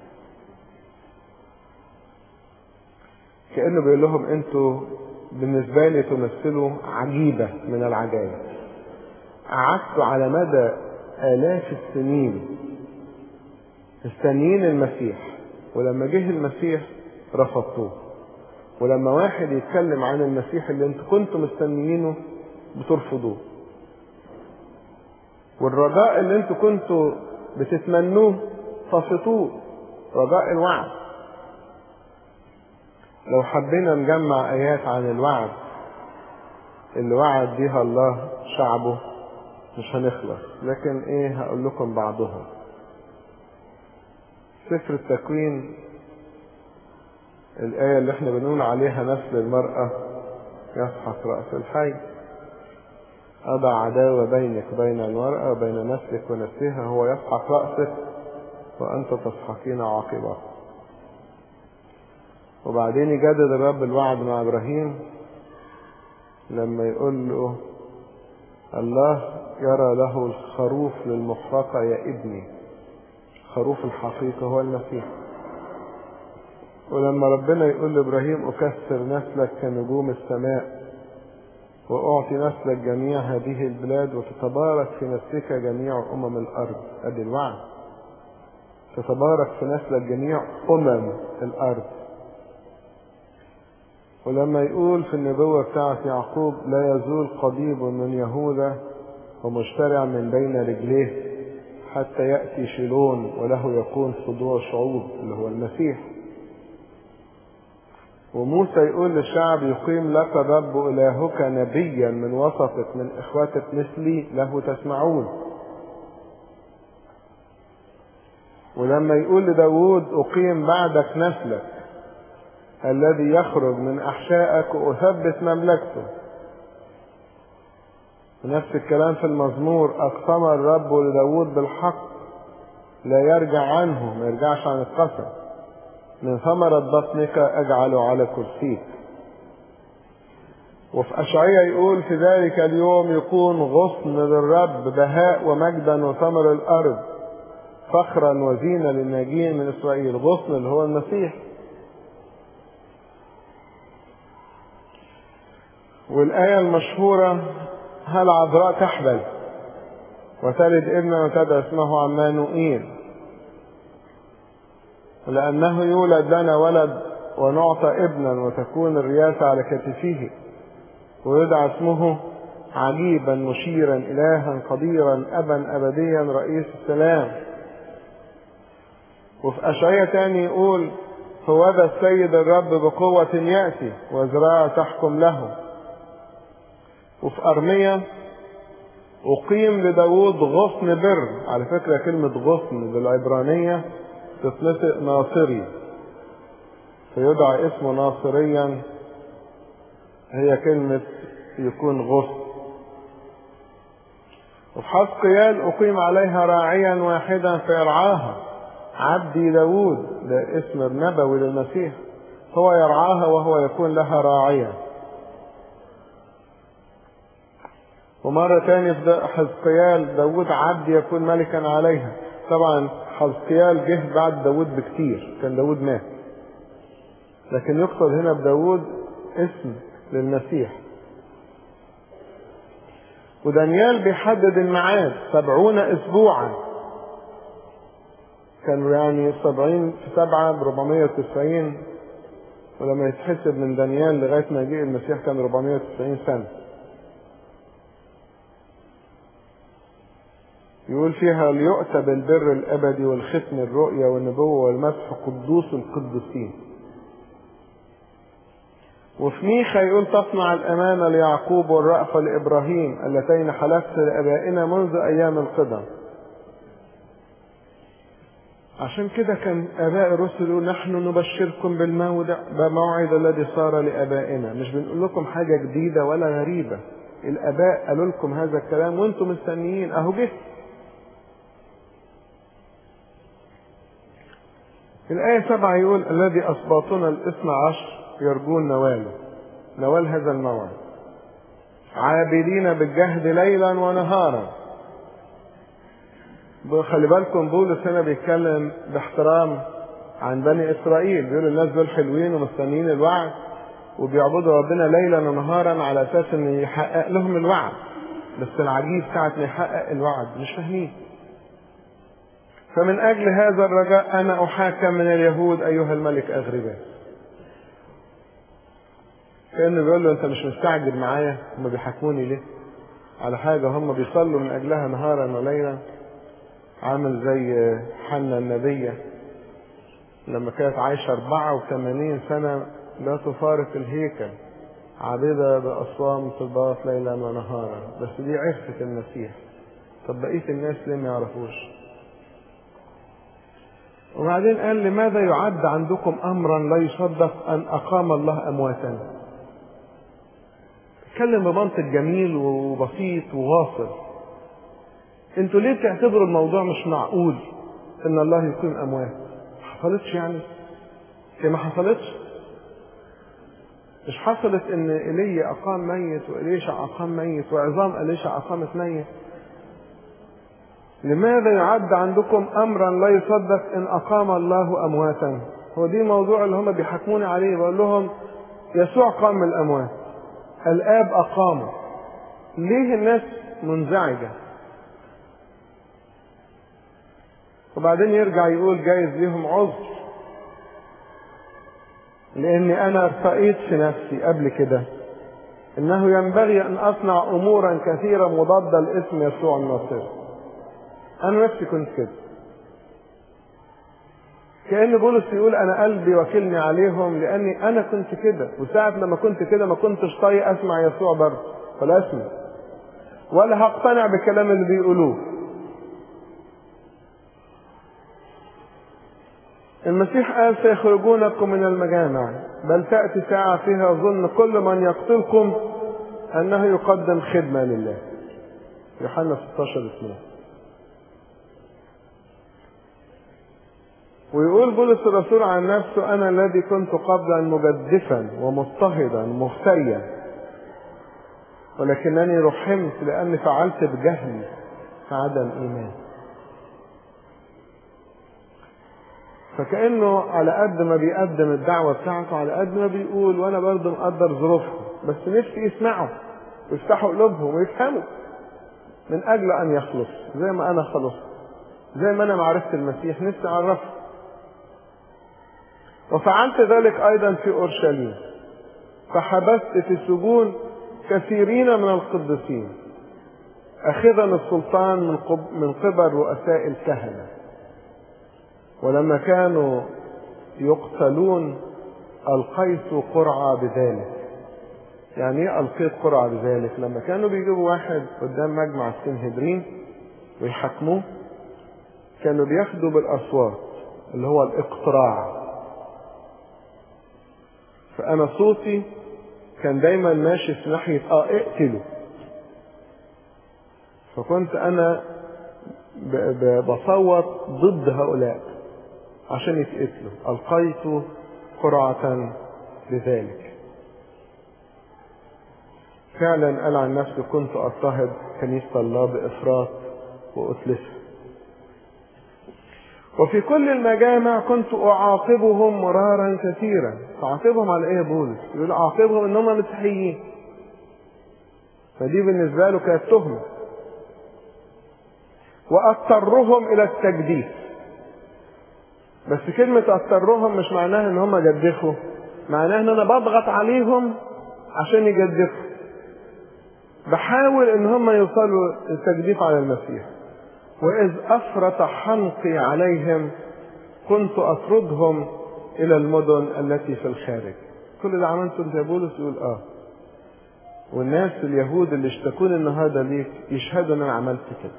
كأنه بيقول لهم انتوا بالنسبة لي تمثلوا عجيبة من العجائب قعدتوا على مدى آلاف السنين مستنيين المسيح ولما جه المسيح رفضتوه ولما واحد يتكلم عن المسيح اللي انتوا كنتوا مستنيينه بترفضوه والرجاء اللي انتوا كنتوا بتتمنوه طفتوه رجاء الوعد لو حبينا نجمع ايات عن الوعد اللي وعد بيها الله شعبه مش هنخلص لكن ايه هقول لكم بعضها سفر التكوين الآية اللي احنا بنقول عليها نسل المرأة يسحق رأس الحي أضع عداوة بينك وبين المرأة وبين نسلك ونسلها هو يسحق رأسك وأنت تسحقين عاقبة وبعدين يجدد الرب الوعد مع إبراهيم لما يقول له الله يرى له الخروف للمحرقة يا ابني خروف الحقيقة هو المسيح ولما ربنا يقول لابراهيم اكثر نسلك كنجوم السماء واعطي نسلك جميع هذه البلاد وتتبارك في نسلك جميع امم الارض ادي الوعد تتبارك في نسلك جميع امم الارض ولما يقول في النبوة بتاعت يعقوب لا يزول قضيب من يهوذا ومشترع من بين رجليه حتى يأتي شيلون وله يكون خضوع شعوب اللي هو المسيح وموسى يقول للشعب يقيم لك الرب إلهك نبيا من وسطك من إخوتك مثلي له تسمعون ولما يقول لداود أقيم بعدك نسلك الذي يخرج من أحشائك وأثبت مملكته ونفس الكلام في المزمور أقسم الرب لداود بالحق لا يرجع عنه ما يرجعش عن القسم من ثمرة بطنك أجعل على كرسيك وفي أشعية يقول في ذلك اليوم يكون غصن للرب بهاء ومجدا وثمر الأرض فخرا وزينة للناجين من إسرائيل غصن اللي هو المسيح والآية المشهورة هل عذراء تحبل وتلد ابنا وتدعى اسمه عمانوئيل لأنه يولد لنا ولد ونعطى ابنا وتكون الرياسة على كتفه ويدعى اسمه عجيبا مشيرا إلها قديرا أبا أبديا رئيس السلام وفي أشعية تاني يقول هو ذا السيد الرب بقوة يأتي وزراعة تحكم له وفي أرمية أقيم لداود غصن بر على فكرة كلمة غصن بالعبرانية تتنطق ناصري فيدعى اسمه ناصريا هي كلمة يكون غصن وفي حسقيال أقيم عليها راعيا واحدا فيرعاها عبدي داود ده اسم النبوي للمسيح هو يرعاها وهو يكون لها راعيا ومرة تانية في حزقيال داود عبد يكون ملكا عليها طبعا حزقيال جه بعد داود بكتير كان داود مات لكن يقصد هنا بداود اسم للمسيح ودانيال بيحدد الميعاد سبعون اسبوعا كانوا يعني سبعين في سبعة بربعمية وتسعين ولما يتحسب من دانيال لغاية ما يجي المسيح كان 490 سنة يقول فيها ليؤتى بالبر الأبدي والختم الرؤيا والنبوة والمسح قدوس القدوسين وفي ميخا يقول تصنع الأمانة ليعقوب والرأفة لإبراهيم اللتين حلفت لآبائنا منذ أيام القدم عشان كده كان آباء الرسل يقول نحن نبشركم بالموعد بموعد الذي صار لآبائنا مش بنقول لكم حاجة جديدة ولا غريبة الآباء قالوا لكم هذا الكلام وانتم مستنيين أهو جه الآية سبعة يقول الذي أسباطنا الاثنى عشر يرجون نواله نوال هذا الموعد عابدين بالجهد ليلا ونهارا خلي بالكم بولس هنا بيتكلم باحترام عن بني اسرائيل بيقول الناس دول حلوين ومستنيين الوعد وبيعبدوا ربنا ليلا ونهارا على اساس ان يحقق لهم الوعد بس العجيب ساعة ما يحقق الوعد مش فاهمين فمن اجل هذا الرجاء انا احاكم من اليهود ايها الملك اغربا كانه بيقول له انت مش مستعجل معايا هم بيحاكموني ليه على حاجه هم بيصلوا من اجلها نهارا وليلا عامل زي حنا النبية لما كانت عايشة 84 سنة لا تفارق الهيكل عابدة بأصوام طلبات ليلا ونهارا بس دي عرفت المسيح طب بقية الناس ليه ما يعرفوش وبعدين قال لماذا يعد عندكم أمرا لا يصدق أن أقام الله أمواتا اتكلم بمنطق جميل وبسيط وواصل انتوا ليه بتعتبروا الموضوع مش معقول ان الله يقيم اموات ما حصلتش يعني هي ما حصلتش مش حصلت ان ايليا اقام ميت واليشع اقام ميت وعظام اليشع اقامت ميت لماذا يعد عندكم امرا لا يصدق ان اقام الله امواتا هو دي الموضوع اللي هم بيحكموني عليه بقول لهم يسوع قام من الاموات الاب اقامه ليه الناس منزعجه وبعدين يرجع يقول جايز ليهم عذر لاني انا ارتقيت في نفسي قبل كده انه ينبغي ان اصنع امورا كثيره مضاده لاسم يسوع الناصري انا نفسي كنت كده كأن بولس يقول أنا قلبي وكلني عليهم لأني أنا كنت كده وساعة لما كنت كده ما كنتش طايق أسمع يسوع برضه ولا أسمع ولا هقتنع بالكلام اللي بيقولوه المسيح قال سيخرجونكم من المجامع بل تأتي ساعة فيها ظن كل من يقتلكم أنه يقدم خدمة لله يوحنا 16 2 ويقول بولس الرسول عن نفسه أنا الذي كنت قبلا مجدفا ومضطهدا مفتريا ولكنني رحمت لأني فعلت بجهل عدم إيمان فكأنه على قد ما بيقدم الدعوة بتاعته على قد ما بيقول وأنا برضه مقدر ظروفهم بس نفسي يسمعوا ويفتحوا قلوبهم ويفهموا من أجل أن يخلص زي ما أنا خلصت زي ما أنا معرفة المسيح نفسي أعرفه وفعلت ذلك أيضا في أورشليم فحبست في السجون كثيرين من القديسين أخذا السلطان من, قب من قبل رؤساء الكهنة ولما كانوا يقتلون ألقيت قرعة بذلك يعني ايه ألقيت قرعة بذلك لما كانوا بيجيبوا واحد قدام مجمع السنهدرين ويحكموه كانوا بياخدوا بالأصوات اللي هو الإقتراع فأنا صوتي كان دايما ماشي في ناحية اه اقتله فكنت أنا بصوت ضد هؤلاء عشان يتقتلوا ألقيت قرعة لذلك فعلا قال عن نفسه كنت أضطهد كنيسة الله بإفراط وأتلفها وفي كل المجامع كنت أعاقبهم مرارا كثيرا أعاقبهم على إيه يا بولس؟ يقول أعاقبهم إن هم مسيحيين فدي بالنسبة له كانت تهمة واضطرهم الى التجديف بس كلمة اضطرهم مش معناها ان هم جدفوا معناها ان انا بضغط عليهم عشان يجدفوا بحاول ان هم يوصلوا التجديف على المسيح واذ افرط حنقي عليهم كنت اطردهم الى المدن التي في الخارج كل ده عملته انت يا بولس يقول اه والناس اليهود اللي اشتكوني النهارده ليك يشهدوا ان انا عملت كده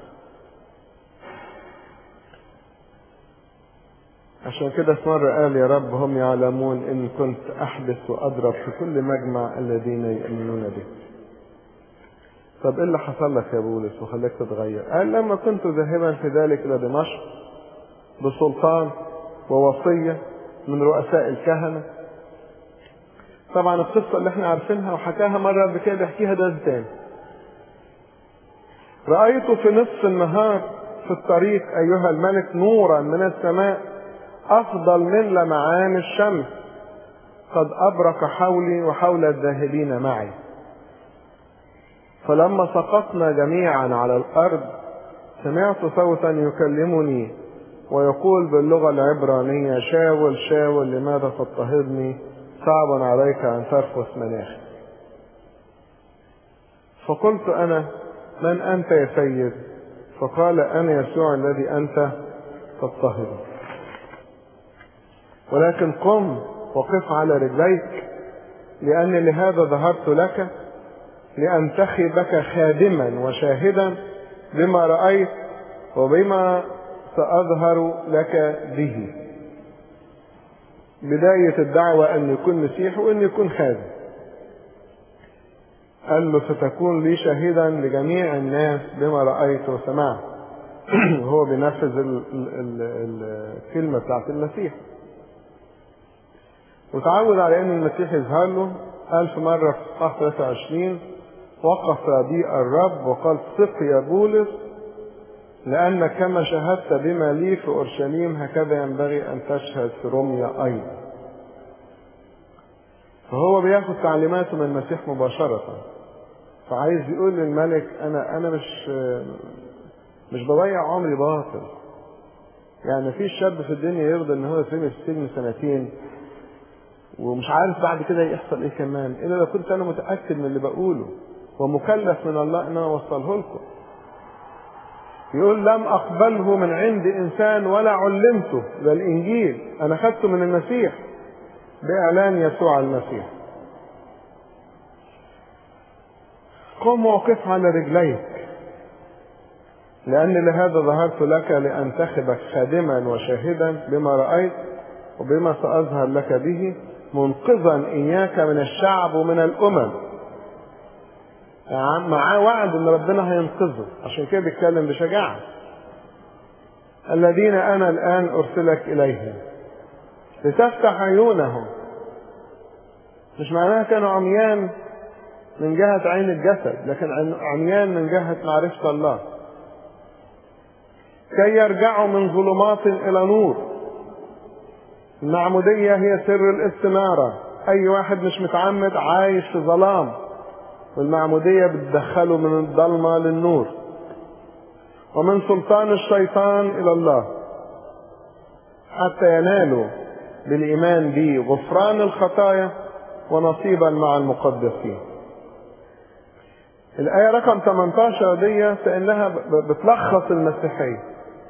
عشان كده في مرة قال يا رب هم يعلمون إن كنت أحدث وأضرب في كل مجمع الذين يؤمنون بك. طب إيه اللي حصل لك يا بولس وخلاك تتغير؟ قال لما كنت ذاهبا في ذلك إلى دمشق بسلطان ووصية من رؤساء الكهنة. طبعا القصة اللي احنا عارفينها وحكاها مرة قبل كده بيحكيها ده تاني. رأيت في نصف النهار في الطريق أيها الملك نورا من السماء أفضل من لمعان الشمس قد أبرق حولي وحول الذاهبين معي فلما سقطنا جميعا على الأرض سمعت صوتا يكلمني ويقول باللغة العبرانية شاول شاول لماذا تضطهدني صعب عليك أن ترفس مناخي فقلت أنا من أنت يا سيد فقال أنا يسوع الذي أنت تضطهده ولكن قم وقف على رجليك لأني لهذا ظهرت لك لأنتخبك خادما وشاهدا بما رأيت وبما سأظهر لك به بداية الدعوة أن يكون مسيح وأن يكون خادم قال له ستكون لي شاهدا لجميع الناس بما رأيت وسمعت وهو بينفذ الكلمة بتاعت المسيح وتعود على ان المسيح يظهر له قال في مره في اصحاح 23 وقف بي الرب وقال ثق يا بولس لأن كما شهدت بما لي في أورشليم هكذا ينبغي أن تشهد في روميا أيضا. فهو بياخد تعليماته من المسيح مباشرة. فعايز يقول للملك أنا أنا مش مش بضيع عمري باطل. يعني في شاب في الدنيا يرضى إن هو يترمي في السجن سنتين ومش عارف بعد كده يحصل ايه كمان الا لو كنت انا متاكد من اللي بقوله ومكلف من الله ان انا اوصله لكم يقول لم اقبله من عند انسان ولا علمته ده الانجيل انا خدته من المسيح باعلان يسوع المسيح قم وقف على رجليك لأن لهذا ظهرت لك لأنتخبك خادما وشاهدا بما رأيت وبما سأظهر لك به منقذا إياك من الشعب ومن الأمم يعني معاه وعد ان ربنا هينقذه عشان كده بيتكلم بشجاعه الذين انا الان ارسلك اليهم لتفتح عيونهم مش معناها كانوا عميان من جهة عين الجسد لكن عميان من جهة معرفة الله كي يرجعوا من ظلمات إلى نور المعمودية هي سر الاستنارة أي واحد مش متعمد عايش في ظلام والمعمودية بتدخله من الضلمة للنور ومن سلطان الشيطان إلى الله حتى ينالوا بالإيمان بي غفران الخطايا ونصيبا مع المقدسين الآية رقم 18 دي كأنها بتلخص المسيحية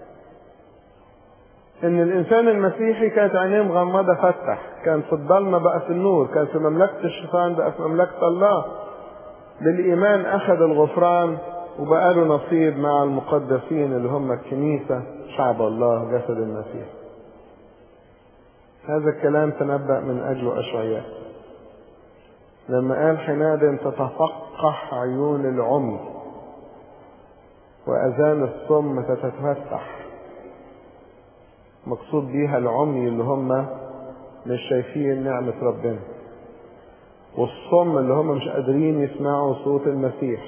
إن الإنسان المسيحي كانت عينيه مغمضة فتح كان في الضلمة بقى في النور كان في مملكة الشيطان بقى في مملكة الله بالإيمان أخذ الغفران وبقى له نصيب مع المقدسين اللي هم الكنيسة شعب الله جسد المسيح هذا الكلام تنبأ من أجله أشعياء لما قال حينئذ تتفقح عيون العمي وأذان الصم تتفتح مقصود بيها العمي اللي هم مش شايفين نعمة ربنا والصم اللي هم مش قادرين يسمعوا صوت المسيح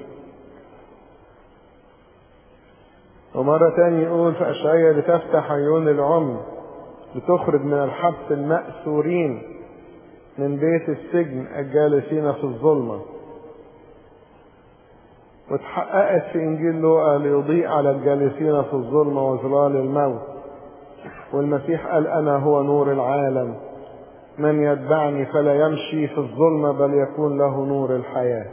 ومرة تاني يقول في أشعية لتفتح عيون العمي لتخرج من الحبس المأسورين من بيت السجن الجالسين في الظلمة واتحققت في إنجيل لوقا ليضيء على الجالسين في الظلمة وظلال الموت والمسيح قال أنا هو نور العالم من يتبعني فلا يمشي في الظلمة بل يكون له نور الحياة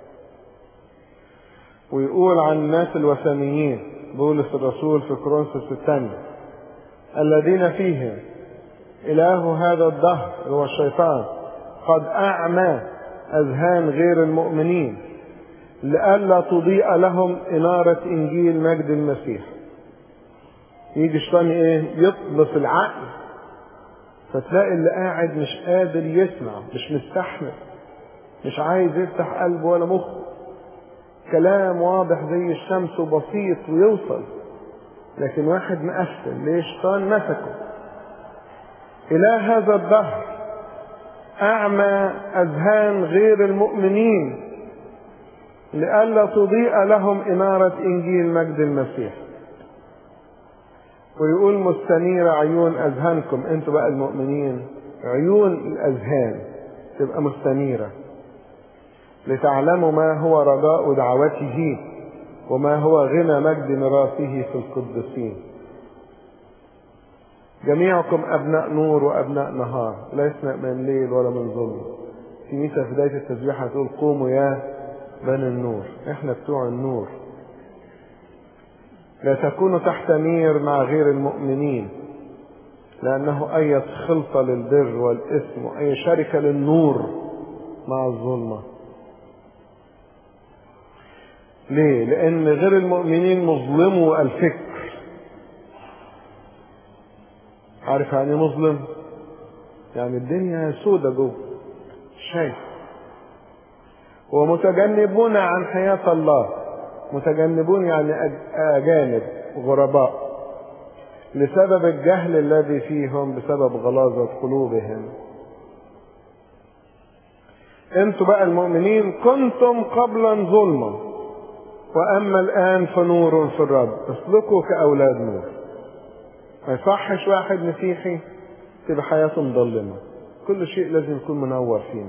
ويقول عن الناس الوثنيين بولس الرسول في كورنثوس الثانية الذين فيهم إله هذا الدهر هو الشيطان قد أعمى أذهان غير المؤمنين لئلا تضيء لهم إنارة إنجيل مجد المسيح يجي الشيطان إيه يطلس العقل فتلاقي اللي قاعد مش قادر يسمع مش مستحمل مش عايز يفتح قلبه ولا مخه كلام واضح زي الشمس وبسيط ويوصل لكن واحد مقفل ليه الشيطان مسكه إله هذا الدهر أعمى أذهان غير المؤمنين لئلا تضيء لهم إنارة إنجيل مجد المسيح ويقول مستنير عيون أذهانكم أنتوا بقى المؤمنين عيون الأذهان تبقى مستنيرة لتعلموا ما هو رجاء دعوته وما هو غنى مجد ميراثه في القدسين جميعكم أبناء نور وأبناء نهار لسنا من ليل ولا من ظلم في مثل في بداية التسبيح هتقول قوموا يا بني النور احنا بتوع النور لا تكونوا تحت نير مع غير المؤمنين لأنه أي خلطة للبر والإثم وأي شركة للنور مع الظلمة ليه؟ لأن غير المؤمنين مظلموا الفكر عارف يعني مظلم؟ يعني الدنيا سودة جوه شايف ومتجنبون عن حياة الله متجنبون يعني أجانب غرباء لسبب الجهل الذي فيهم بسبب غلاظة قلوبهم انتوا بقى المؤمنين كنتم قبلا ظلما واما الان فنور في الرب اسلكوا كاولاد نور ما يصحش واحد مسيحي تبقى حياته مظلمه كل شيء لازم يكون منور فينا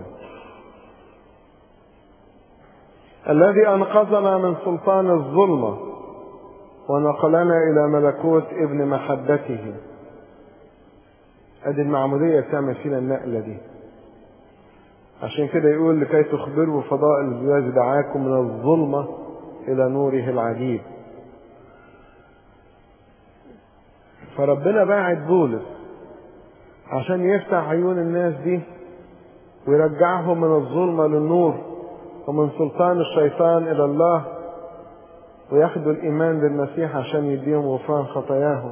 الذي انقذنا من سلطان الظلمه ونقلنا الى ملكوت ابن محبته ادي المعموديه تعمل فينا النقله دي عشان كده يقول لكي تخبروا فضائل الذي دعاكم من الظلمه الى نوره العجيب فربنا باعت بولس عشان يفتح عيون الناس دي ويرجعهم من الظلمه للنور ومن سلطان الشيطان الى الله وياخدوا الايمان بالمسيح عشان يديهم غفران خطاياهم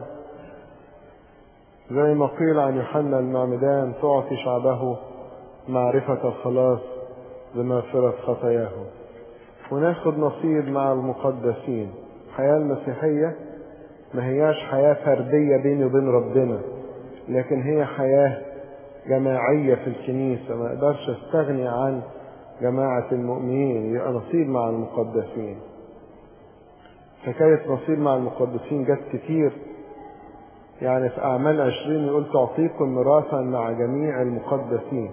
زي ما قيل عن يوحنا المعمدان تعطي شعبه معرفة الخلاص بمغفرة خطاياهم وناخد نصيب مع المقدسين الحياة المسيحية ما هياش حياة فردية بيني وبين ربنا لكن هي حياة جماعية في الكنيسة ما اقدرش استغني عن جماعة المؤمنين يبقى نصيب مع المقدسين حكاية نصيب مع المقدسين جت كتير يعني في أعمال عشرين يقول تعطيكم ميراثا مع جميع المقدسين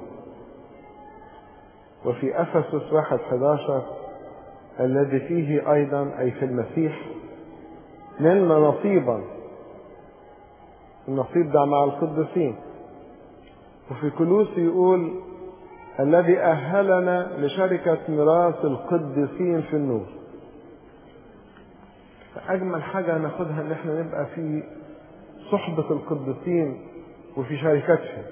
وفي أفسس واحد حداشر الذي فيه أيضا أي في المسيح نلنا نصيبا النصيب ده مع القدسين وفي كلوس يقول الذي أهلنا لشركة ميراث القدسين في النور فأجمل حاجة ناخدها إن إحنا نبقى في صحبة القدسين وفي شركتهم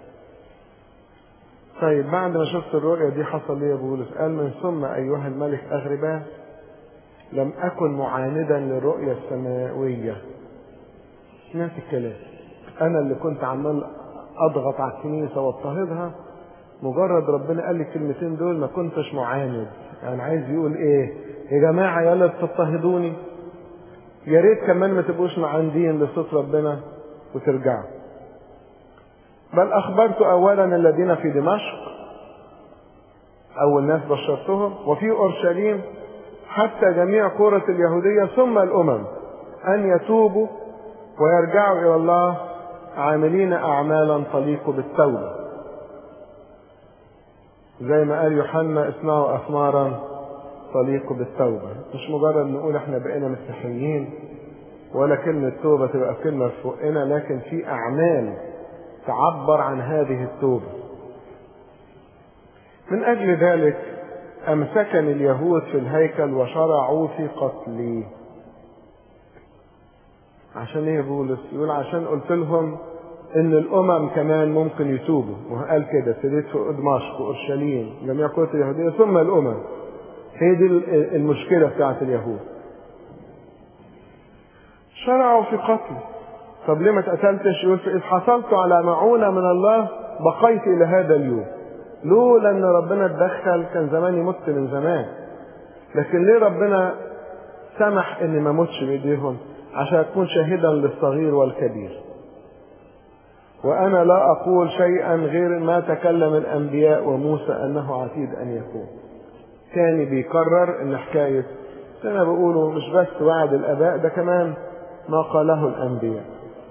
طيب بعد ما شفت الرؤيا دي حصل لي يا بولس قال من ثم أيها الملك أغرباس لم أكن معاندا للرؤيا السماوية سمعت الكلام أنا اللي كنت عمال أضغط على الكنيسة واضطهدها مجرد ربنا قال لي الكلمتين دول ما كنتش معاند يعني عايز يقول ايه يا جماعة يلا بتضطهدوني يا ريت كمان ما تبقوش معاندين لصوت ربنا وترجعوا بل أخبرت أولا الذين في دمشق أول ناس بشرتهم وفي أورشليم حتى جميع قرى اليهودية ثم الأمم أن يتوبوا ويرجعوا إلى الله عاملين أعمالا تليق بالتوبة زي ما قال يوحنا اصنعوا أثمارا تليق بالتوبة مش مجرد نقول احنا بقينا مسيحيين ولا كلمة توبة تبقى كلمة في فوقنا لكن في أعمال تعبر عن هذه التوبة من أجل ذلك أمسكني اليهود في الهيكل وشرعوا في قتلي عشان ايه بولس يقول عشان قلت لهم ان الامم كمان ممكن يتوبوا وقال كده ابتديت في دمشق واورشليم جميع قوة اليهودية ثم الامم هي دي المشكلة بتاعت اليهود شرعوا في قتل طب ليه ما اتقتلتش يقول إذ حصلت على معونة من الله بقيت إلى هذا اليوم لولا ان ربنا اتدخل كان زماني مت من زمان لكن ليه ربنا سمح اني ما اموتش بايديهم عشان اكون شاهدا للصغير والكبير وانا لا اقول شيئا غير ما تكلم الانبياء وموسى انه عتيد ان يكون تاني بيكرر ان حكايه زي ما بيقولوا مش بس وعد الاباء ده كمان ما قاله الانبياء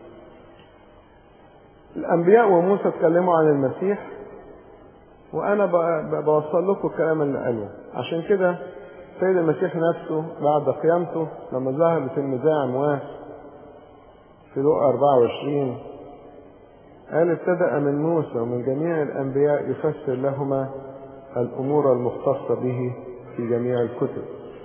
الانبياء وموسى اتكلموا عن المسيح وانا بوصل لكم الكلام اللي قاله عشان كده سيد المسيح نفسه بعد قيامته لما ظهر لتلميذي امواس في لقا 24 قال ابتدأ من موسى ومن جميع الأنبياء يفسر لهما الأمور المختصة به في جميع الكتب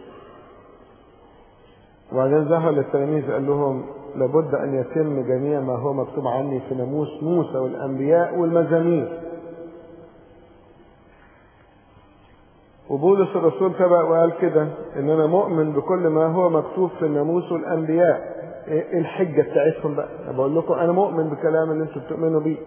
وبعدين ظهر للتلاميذ قال لهم لابد أن يتم جميع ما هو مكتوب عني في ناموس موسى والأنبياء والمزامير وبولس الرسول تبع وقال كده ان انا مؤمن بكل ما هو مكتوب في الناموس والانبياء ايه الحجه بتاعتهم بقى انا بقول لكم انا مؤمن بالكلام اللي انتم بتؤمنوا بيه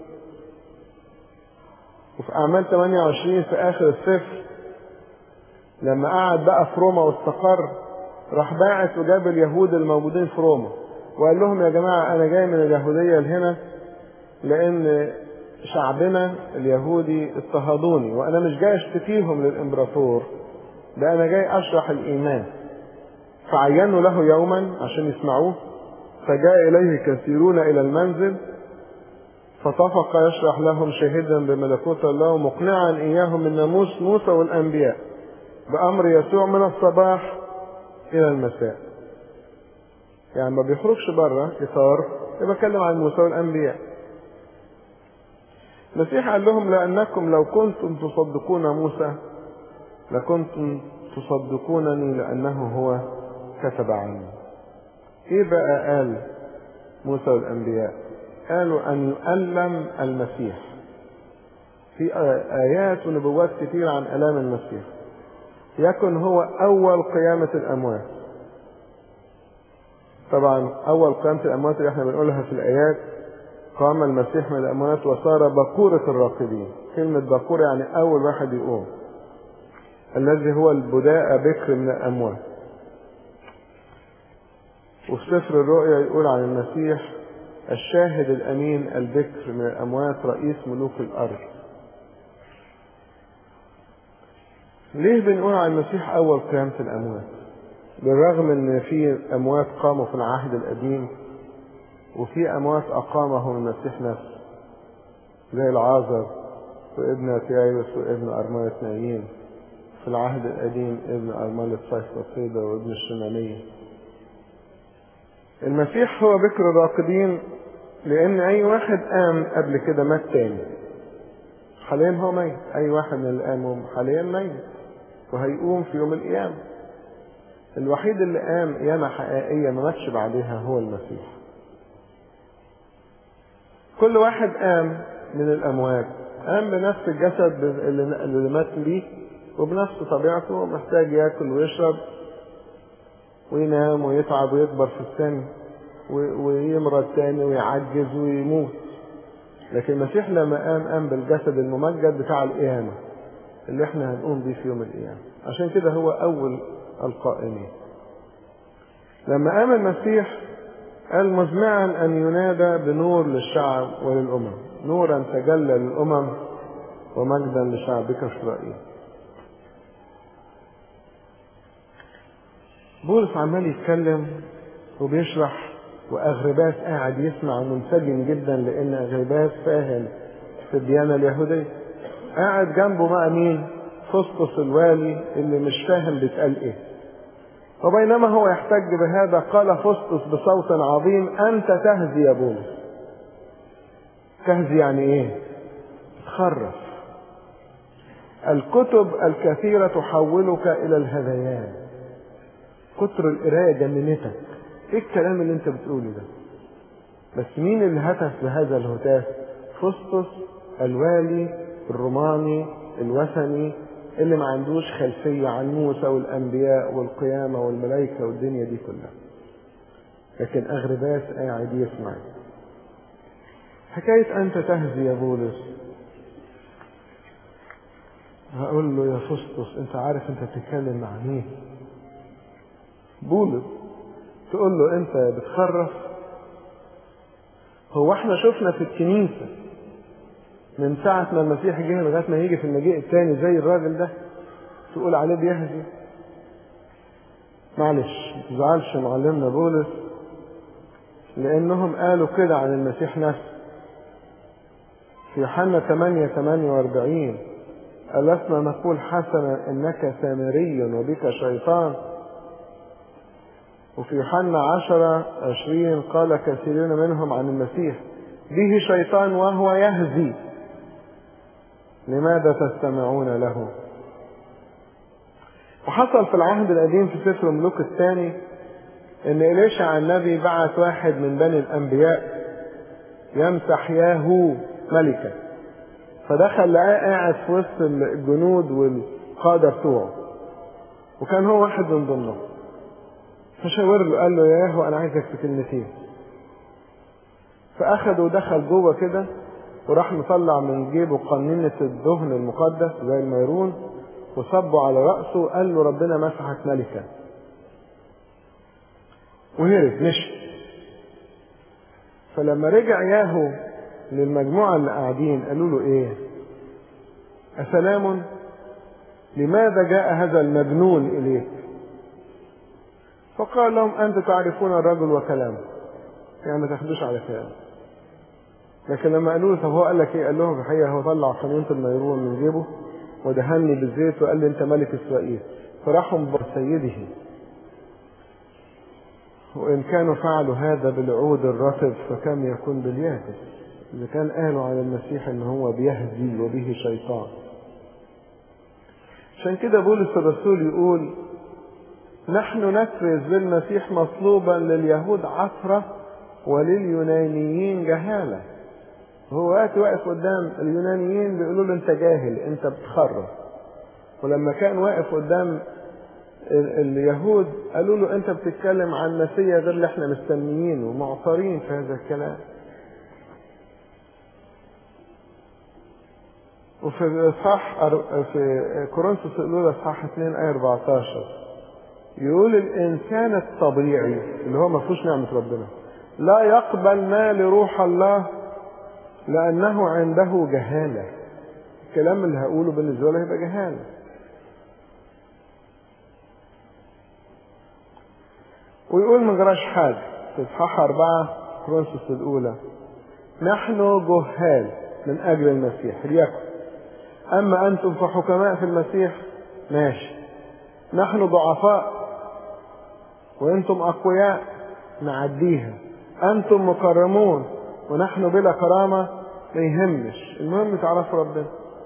وفي اعمال 28 في اخر السفر لما قعد بقى في روما واستقر راح باعت وجاب اليهود الموجودين في روما وقال لهم يا جماعه انا جاي من اليهوديه لهنا لان شعبنا اليهودي اضطهدوني وانا مش جاي اشتكيهم للامبراطور ده انا جاي اشرح الايمان فعينوا له يوما عشان يسمعوه فجاء اليه كثيرون الى المنزل فطفق يشرح لهم شاهدا بملكوت الله مقنعا اياهم من ناموس موسى والانبياء بامر يسوع من الصباح الى المساء يعني ما بيخرجش بره اطار يبقى بيتكلم عن موسى والانبياء المسيح قال لهم لأنكم لو كنتم تصدقون موسى لكنتم تصدقونني لأنه هو كتب عني إيه بقى قال موسى والأنبياء قالوا أن يؤلم المسيح في آيات ونبوات كتير عن ألام المسيح يكن هو أول قيامة الأموات طبعا أول قيامة الأموات اللي احنا بنقولها في الآيات قام المسيح من الأموات وصار بكورة الراقدين كلمة بكورة يعني أول واحد يقوم الذي هو البداء بكر من الأموات وفي سفر الرؤيا يقول عن المسيح الشاهد الأمين البكر من الأموات رئيس ملوك الأرض ليه بنقول عن المسيح أول قيامة الأموات بالرغم ان في اموات قاموا في العهد القديم وفي اموات اقامهم المسيح نفسه زي العازر وابن اتيايوس وابن ارملة نايين في العهد القديم ابن ارملة صيف صيدا وابن الشمالية المسيح هو بكر الراقدين لان اي واحد قام قبل كده مات تاني حاليا هو ميت اي واحد من اللي قاموا حاليا ميت وهيقوم في يوم القيامه الوحيد اللي قام قيامة حقيقية ما ماتش بعدها هو المسيح كل واحد قام من الأموات قام بنفس الجسد اللي مات بيه وبنفس طبيعته محتاج ياكل ويشرب وينام ويتعب ويكبر في السن ويمرض تاني ويعجز ويموت لكن المسيح لما قام قام بالجسد الممجد بتاع القيامة اللي احنا هنقوم بيه في يوم القيامة عشان كده هو أول القائمين لما قام المسيح قال مزمعا أن ينادى بنور للشعب وللأمم نورا تجلى للأمم ومجدا لشعبك إسرائيل بولس عمال يتكلم وبيشرح وأغرباس قاعد يسمع ومنسجم جدا لأن أغرباس فاهم في الديانة اليهودية قاعد جنبه بقى مين؟ فسطس الوالي اللي مش فاهم بيتقال ايه وبينما هو يحتج بهذا قال فسطس بصوت عظيم انت تهزي يا بولس تهزي يعني ايه تخرف الكتب الكثيرة تحولك إلى الهذيان كتر القراية جننتك إيه الكلام اللي أنت بتقوله ده بس مين اللي هتف بهذا الهتاف فسطس الوالي الروماني الوثني اللي ما عندوش خلفية عن موسى والأنبياء والقيامة والملائكة والدنيا دي كلها لكن أغرباس قاعد يسمع حكاية أنت تهزي يا بولس هقول له يا فسطس أنت عارف أنت بتتكلم مع مين بولس تقول له أنت بتخرف هو احنا شفنا في الكنيسة من ساعة ما المسيح جه لغاية ما يجي في المجيء الثاني زي الراجل ده تقول عليه بيهزي معلش ما تزعلش معلمنا بولس لأنهم قالوا كده عن المسيح نفسه في يوحنا 8 48 ألسنا نقول حسنا إنك سامري وبك شيطان وفي يوحنا 10 20 قال كثيرون منهم عن المسيح به شيطان وهو يهزي لماذا تستمعون له وحصل في العهد القديم في سفر ملوك الثاني ان إليشع النبي بعت واحد من بني الانبياء يمسح ياهو ملكا فدخل لقاه قاعد في وسط الجنود والقادة بتوعه وكان هو واحد من ضمنهم فشاور له قال له يا ياهو انا عايزك في كلمتين فاخده ودخل جوه كده وراح مطلع من جيبه قنينة الدهن المقدس زي الميرون وصبه على رأسه وقال له ربنا مسحك ملكا وهرب مشي فلما رجع ياهو للمجموعة اللي قاعدين قالوا له ايه أسلام لماذا جاء هذا المجنون إليك فقال لهم أنتم تعرفون الرجل وكلامه يعني ما تاخدوش على كلامه لكن لما قالوا له طب هو قال لك ايه؟ قال لهم في الحقيقه هو طلع قنينه الميرون من جيبه ودهني بالزيت وقال لي انت ملك اسرائيل فراحوا بسيده وان كانوا فعلوا هذا بالعود الرطب فكم يكون باليابس اذا كان قالوا على المسيح ان هو بيهزي وبه شيطان عشان كده بولس الرسول يقول نحن نكرز بالمسيح مطلوبا لليهود عثرة ولليونانيين جهالة هو وقت واقف قدام اليونانيين بيقولوا له انت جاهل انت بتخرف ولما كان واقف قدام اليهود قالوا له انت بتتكلم عن مسيح غير اللي احنا مستنيينه ومعصرين في هذا الكلام وفي اصحاح في كورنثوس الاولى اصحاح 2 ايه 14 يقول الانسان الطبيعي اللي هو ما فيهوش نعمه ربنا لا يقبل ما لروح الله لأنه عنده جهالة الكلام اللي هقوله بالنسبة له يبقى جهالة ويقول ما جراش حاجة في إصحاح أربعة كرونسوس الأولى نحن جهال من أجل المسيح ليكن أما أنتم فحكماء في المسيح ماشي نحن ضعفاء وأنتم أقوياء نعديها أنتم مكرمون ونحن بلا كرامة ما يهمش المهم تعرفوا ربنا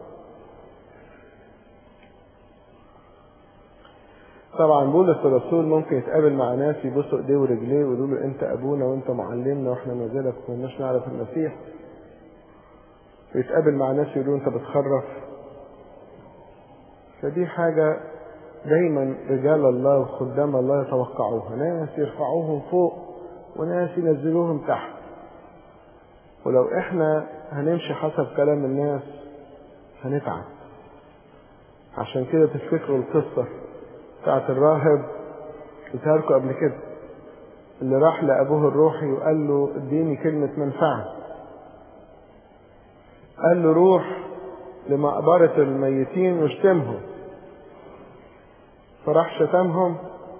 طبعا بولس الرسول ممكن يتقابل مع ناس يبصوا ايديه ورجليه ويقولوا له انت ابونا وانت معلمنا واحنا ما زالك ما كناش نعرف المسيح ويتقابل مع ناس يقولوا انت بتخرف فدي حاجة دايما رجال الله وخدام الله يتوقعوها ناس يرفعوهم فوق وناس ينزلوهم تحت ولو احنا هنمشي حسب كلام الناس هنتعب عشان كده تفتكروا القصة بتاعت الراهب قلتها لكم قبل كده اللي راح لأبوه الروحي وقال له اديني كلمة منفعة قال له روح لمقبرة الميتين واشتمهم فراح شتمهم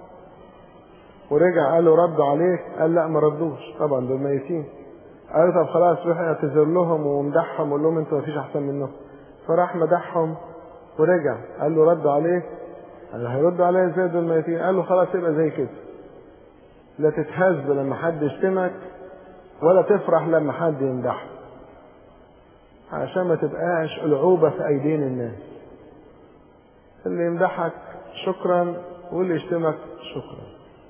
ورجع قال له ردوا عليك قال لا ما ردوش طبعا دول ميتين قال له طب خلاص روح اعتذر لهم ومدحهم وقول لهم انتوا مفيش احسن منهم فراح مدحهم ورجع قال له ردوا عليه قال له هيردوا عليه ازاي دول ميتين قال له خلاص يبقى زي كده لا تتهز لما حد يشتمك ولا تفرح لما حد يمدحك عشان ما تبقاش العوبة في أيدين الناس اللي يمدحك شكرا واللي يشتمك شكرا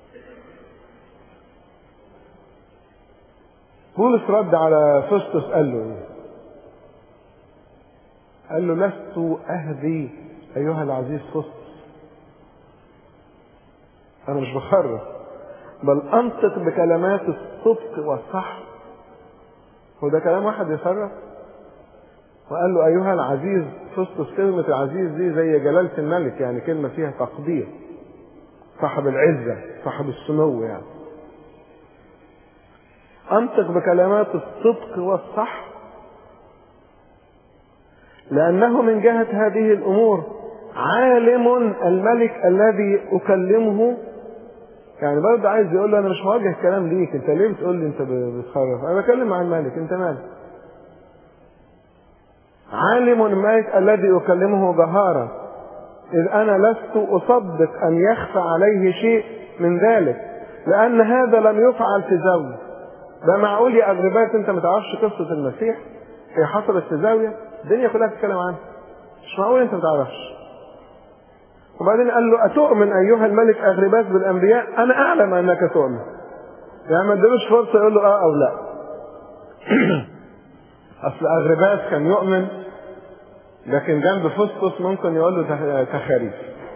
بولس رد على فستس قال له ايه قال له لست أهدي أيها العزيز فستس أنا مش بخرف بل أنطق بكلمات الصدق والصح هو ده كلام واحد يخرف وقال له أيها العزيز فستس كلمة العزيز دي زي جلالة الملك يعني كلمة فيها تقدير صاحب العزة صاحب السمو يعني أنطق بكلمات الصدق والصح لأنه من جهة هذه الأمور عالم الملك الذي أكلمه يعني برضه عايز يقول له أنا مش مواجه كلام ليك أنت ليه بتقول لي أنت بتخرف أنا بكلم مع الملك أنت مالك عالم الملك الذي أكلمه جهارا إذ أنا لست أصدق أن يخفى عليه شيء من ذلك لأن هذا لم يفعل في زاوية ده معقول يا أغربات أنت ما تعرفش قصة المسيح هي حصلت في زاوية الدنيا كلها بتتكلم عنها مش معقول أنت ما تعرفش وبعدين قال له أتؤمن أيها الملك أغرباس بالأنبياء أنا أعلم أنك تؤمن يعني ما ادلوش فرصة يقول له آه أو لا أصل أغرباس كان يؤمن لكن جنب فسطس ممكن يقول له تخاريف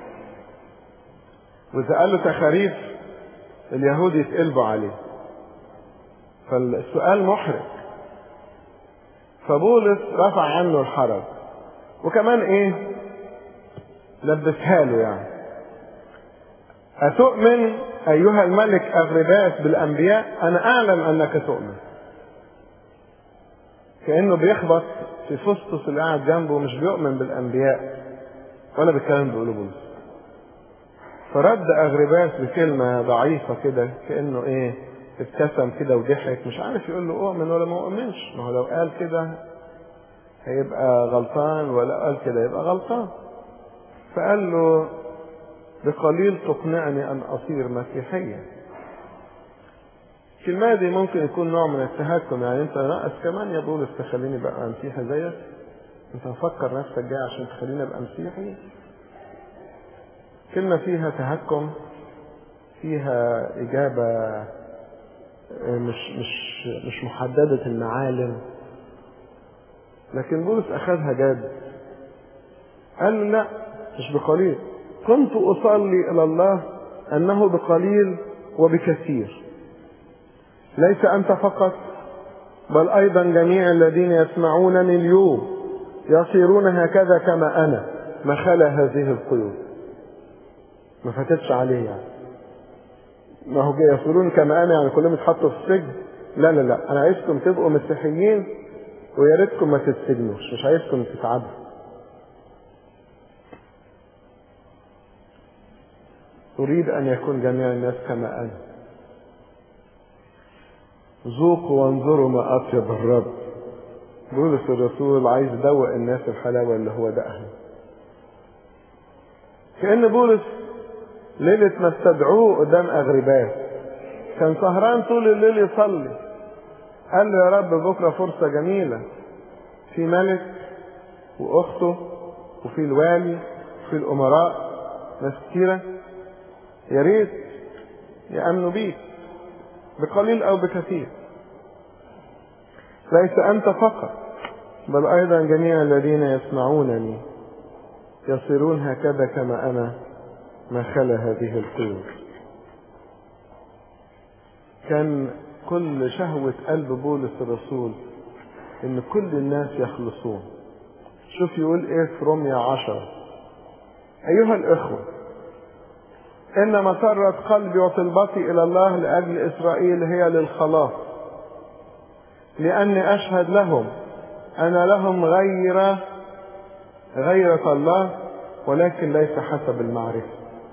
وإذا قال له تخاريف اليهود يتقلبوا عليه فالسؤال محرج فبولس رفع عنه الحرج وكمان ايه لبسها له يعني أتؤمن أيها الملك أغرباس بالأنبياء أنا أعلم أنك تؤمن كأنه بيخبط في فسطس اللي قاعد جنبه مش بيؤمن بالأنبياء ولا بالكلام بيقوله بولس فرد أغرباس بكلمة ضعيفة كده كأنه إيه ابتسم كده وضحك مش عارف يقول له أؤمن ولا ما أؤمنش ما هو لو قال كده هيبقى غلطان ولا قال كده يبقى غلطان فقال له بقليل تقنعني أن أصير مسيحيا الكلمة دي ممكن يكون نوع من التهكم يعني انت ناقص كمان يا بولس تخليني بقى مسيحي زيك انت مفكر نفسك جاي عشان تخليني ابقى مسيحي كلمة فيها تهكم فيها إجابة مش مش مش محددة المعالم لكن بولس أخذها جاد قال لا مش بقليل كنت أصلي إلى الله أنه بقليل وبكثير ليس أنت فقط بل أيضا جميع الذين يسمعونني اليوم يصيرون هكذا كما أنا ما خلا هذه القيود ما فاتتش عليه يعني ما هو يصيرون كما أنا يعني كلهم يتحطوا في السجن لا لا لا أنا عايزكم تبقوا مسيحيين ويا ريتكم ما تتسجنوش مش عايزكم تتعبوا أريد أن يكون جميع الناس كما أنا ذوقوا وانظروا ما أطيب الرب بولس الرسول عايز يدوق الناس الحلاوة اللي هو دقها كأن بولس ليلة ما استدعوه قدام أغرباس كان سهران طول الليل يصلي قال له يا رب بكرة فرصة جميلة في ملك وأخته وفي الوالي وفي الأمراء ناس كتيرة يا ريت يأمنوا بيك بقليل أو بكثير ليس أنت فقط بل أيضا جميع الذين يسمعونني يصيرون هكذا كما أنا ما خلا هذه القيود كان كل شهوة قلب بولس الرسول إن كل الناس يخلصون شوف يقول إيه في روميا عشرة أيها الإخوة إن مسرة قلبي وطلبتي إلى الله لأجل إسرائيل هي للخلاص لأني أشهد لهم أن لهم غير غيرة الله ولكن ليس حسب المعرفة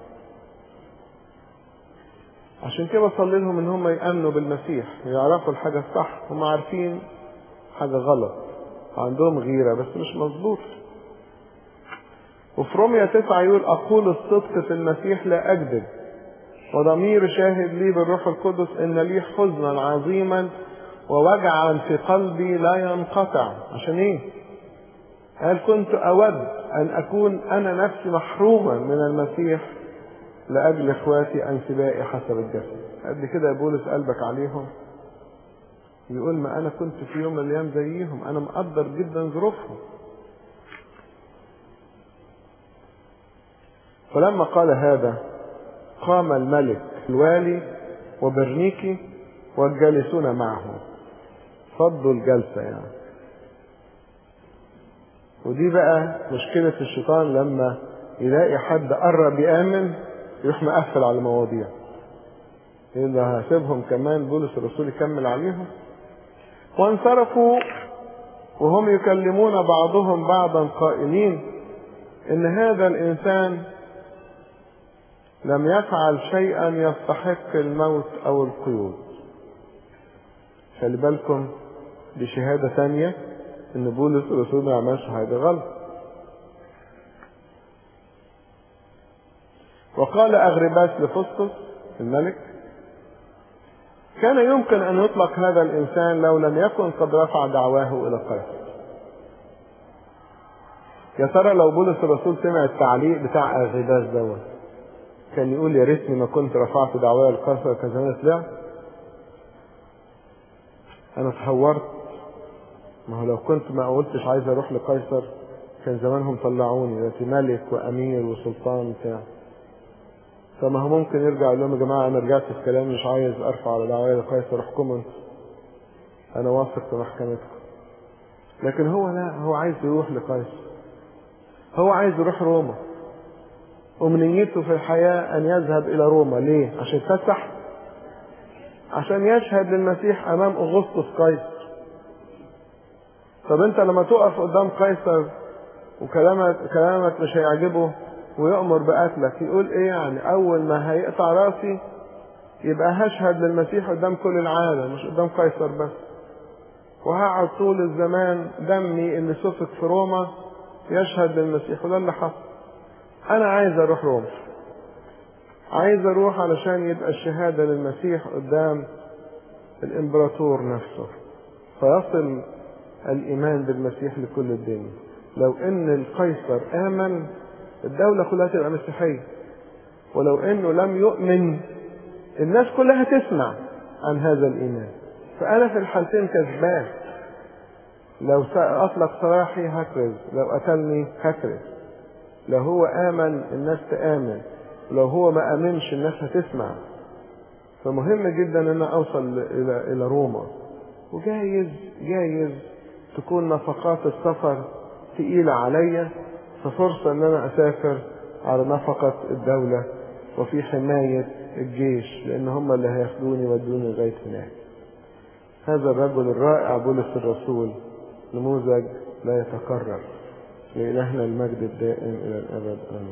عشان كده بصلي لهم ان هم يامنوا بالمسيح ويعرفوا الحاجه الصح هم عارفين حاجه غلط عندهم غيره بس مش مظبوط وفي رومية تسعة يقول أقول الصدق في المسيح لا أكذب وضمير شاهد لي بالروح القدس إن لي حزنا عظيما ووجعا في قلبي لا ينقطع عشان إيه؟ قال كنت أود أن أكون أنا نفسي محروما من المسيح لأجل إخواتي أنسبائي حسب الجسد قد كده يا بولس قلبك عليهم يقول ما أنا كنت في يوم من الأيام زيهم أنا مقدر جدا ظروفهم فلما قال هذا قام الملك الوالي وبرنيكي والجالسون معه فضوا الجلسة يعني ودي بقى مشكلة الشيطان لما يلاقي حد قرب يآمن يروح مقفل على المواضيع إذا هسيبهم كمان بولس الرسول يكمل عليهم وانصرفوا وهم يكلمون بعضهم بعضا قائلين إن هذا الإنسان لم يفعل شيئا يستحق الموت أو القيود خلي بالكم دي شهادة ثانية إن بولس الرسول ما عملش حاجة غلط وقال أغرباس لفسطس الملك كان يمكن أن يطلق هذا الإنسان لو لم يكن قد رفع دعواه إلى قيصر يا ترى لو بولس الرسول سمع التعليق بتاع أغرباس دوت كان يقول يا ريتني ما كنت رفعت دعوايا لقيصر كان زمان طلعت أنا اتهورت ما هو لو كنت ما قلتش عايز أروح لقيصر كان زمانهم طلعوني ده في ملك وأمير وسلطان بتاع فما هو ممكن يرجع يقول لهم يا جماعة أنا رجعت في كلامي مش عايز أرفع على دعوايا لقيصر احكموا انتوا أنا واثق في محكمتكم لكن هو لا هو عايز يروح لقيصر هو عايز يروح روما أمنيته في الحياة أن يذهب إلى روما ليه؟ عشان يتفسح عشان يشهد للمسيح أمام أغسطس قيصر طب أنت لما تقف قدام قيصر وكلامك كلامك مش هيعجبه ويأمر بقتلك يقول إيه يعني أول ما هيقطع راسي يبقى هشهد للمسيح قدام كل العالم مش قدام قيصر بس وهقعد طول الزمان دمي اللي سفك في روما يشهد للمسيح وده اللي حصل انا عايز اروح روما عايز اروح علشان يبقى الشهاده للمسيح قدام الامبراطور نفسه فيصل الايمان بالمسيح لكل الدنيا لو ان القيصر امن الدوله كلها تبقى مسيحيه ولو انه لم يؤمن الناس كلها تسمع عن هذا الايمان فانا في الحالتين كسبان لو اطلق سراحي هكرز لو قتلني هكرز لو هو آمن الناس تآمن لو هو ما آمنش الناس هتسمع فمهم جدا ان انا اوصل الى الى روما وجايز جايز تكون نفقات السفر تقيلة عليا ففرصة ان انا اسافر على نفقة الدولة وفي حماية الجيش لان هم اللي هياخدوني ودوني لغاية هناك هذا الرجل الرائع بولس الرسول نموذج لا يتكرر لإلهنا المجد الدائم إلى الأبد آمين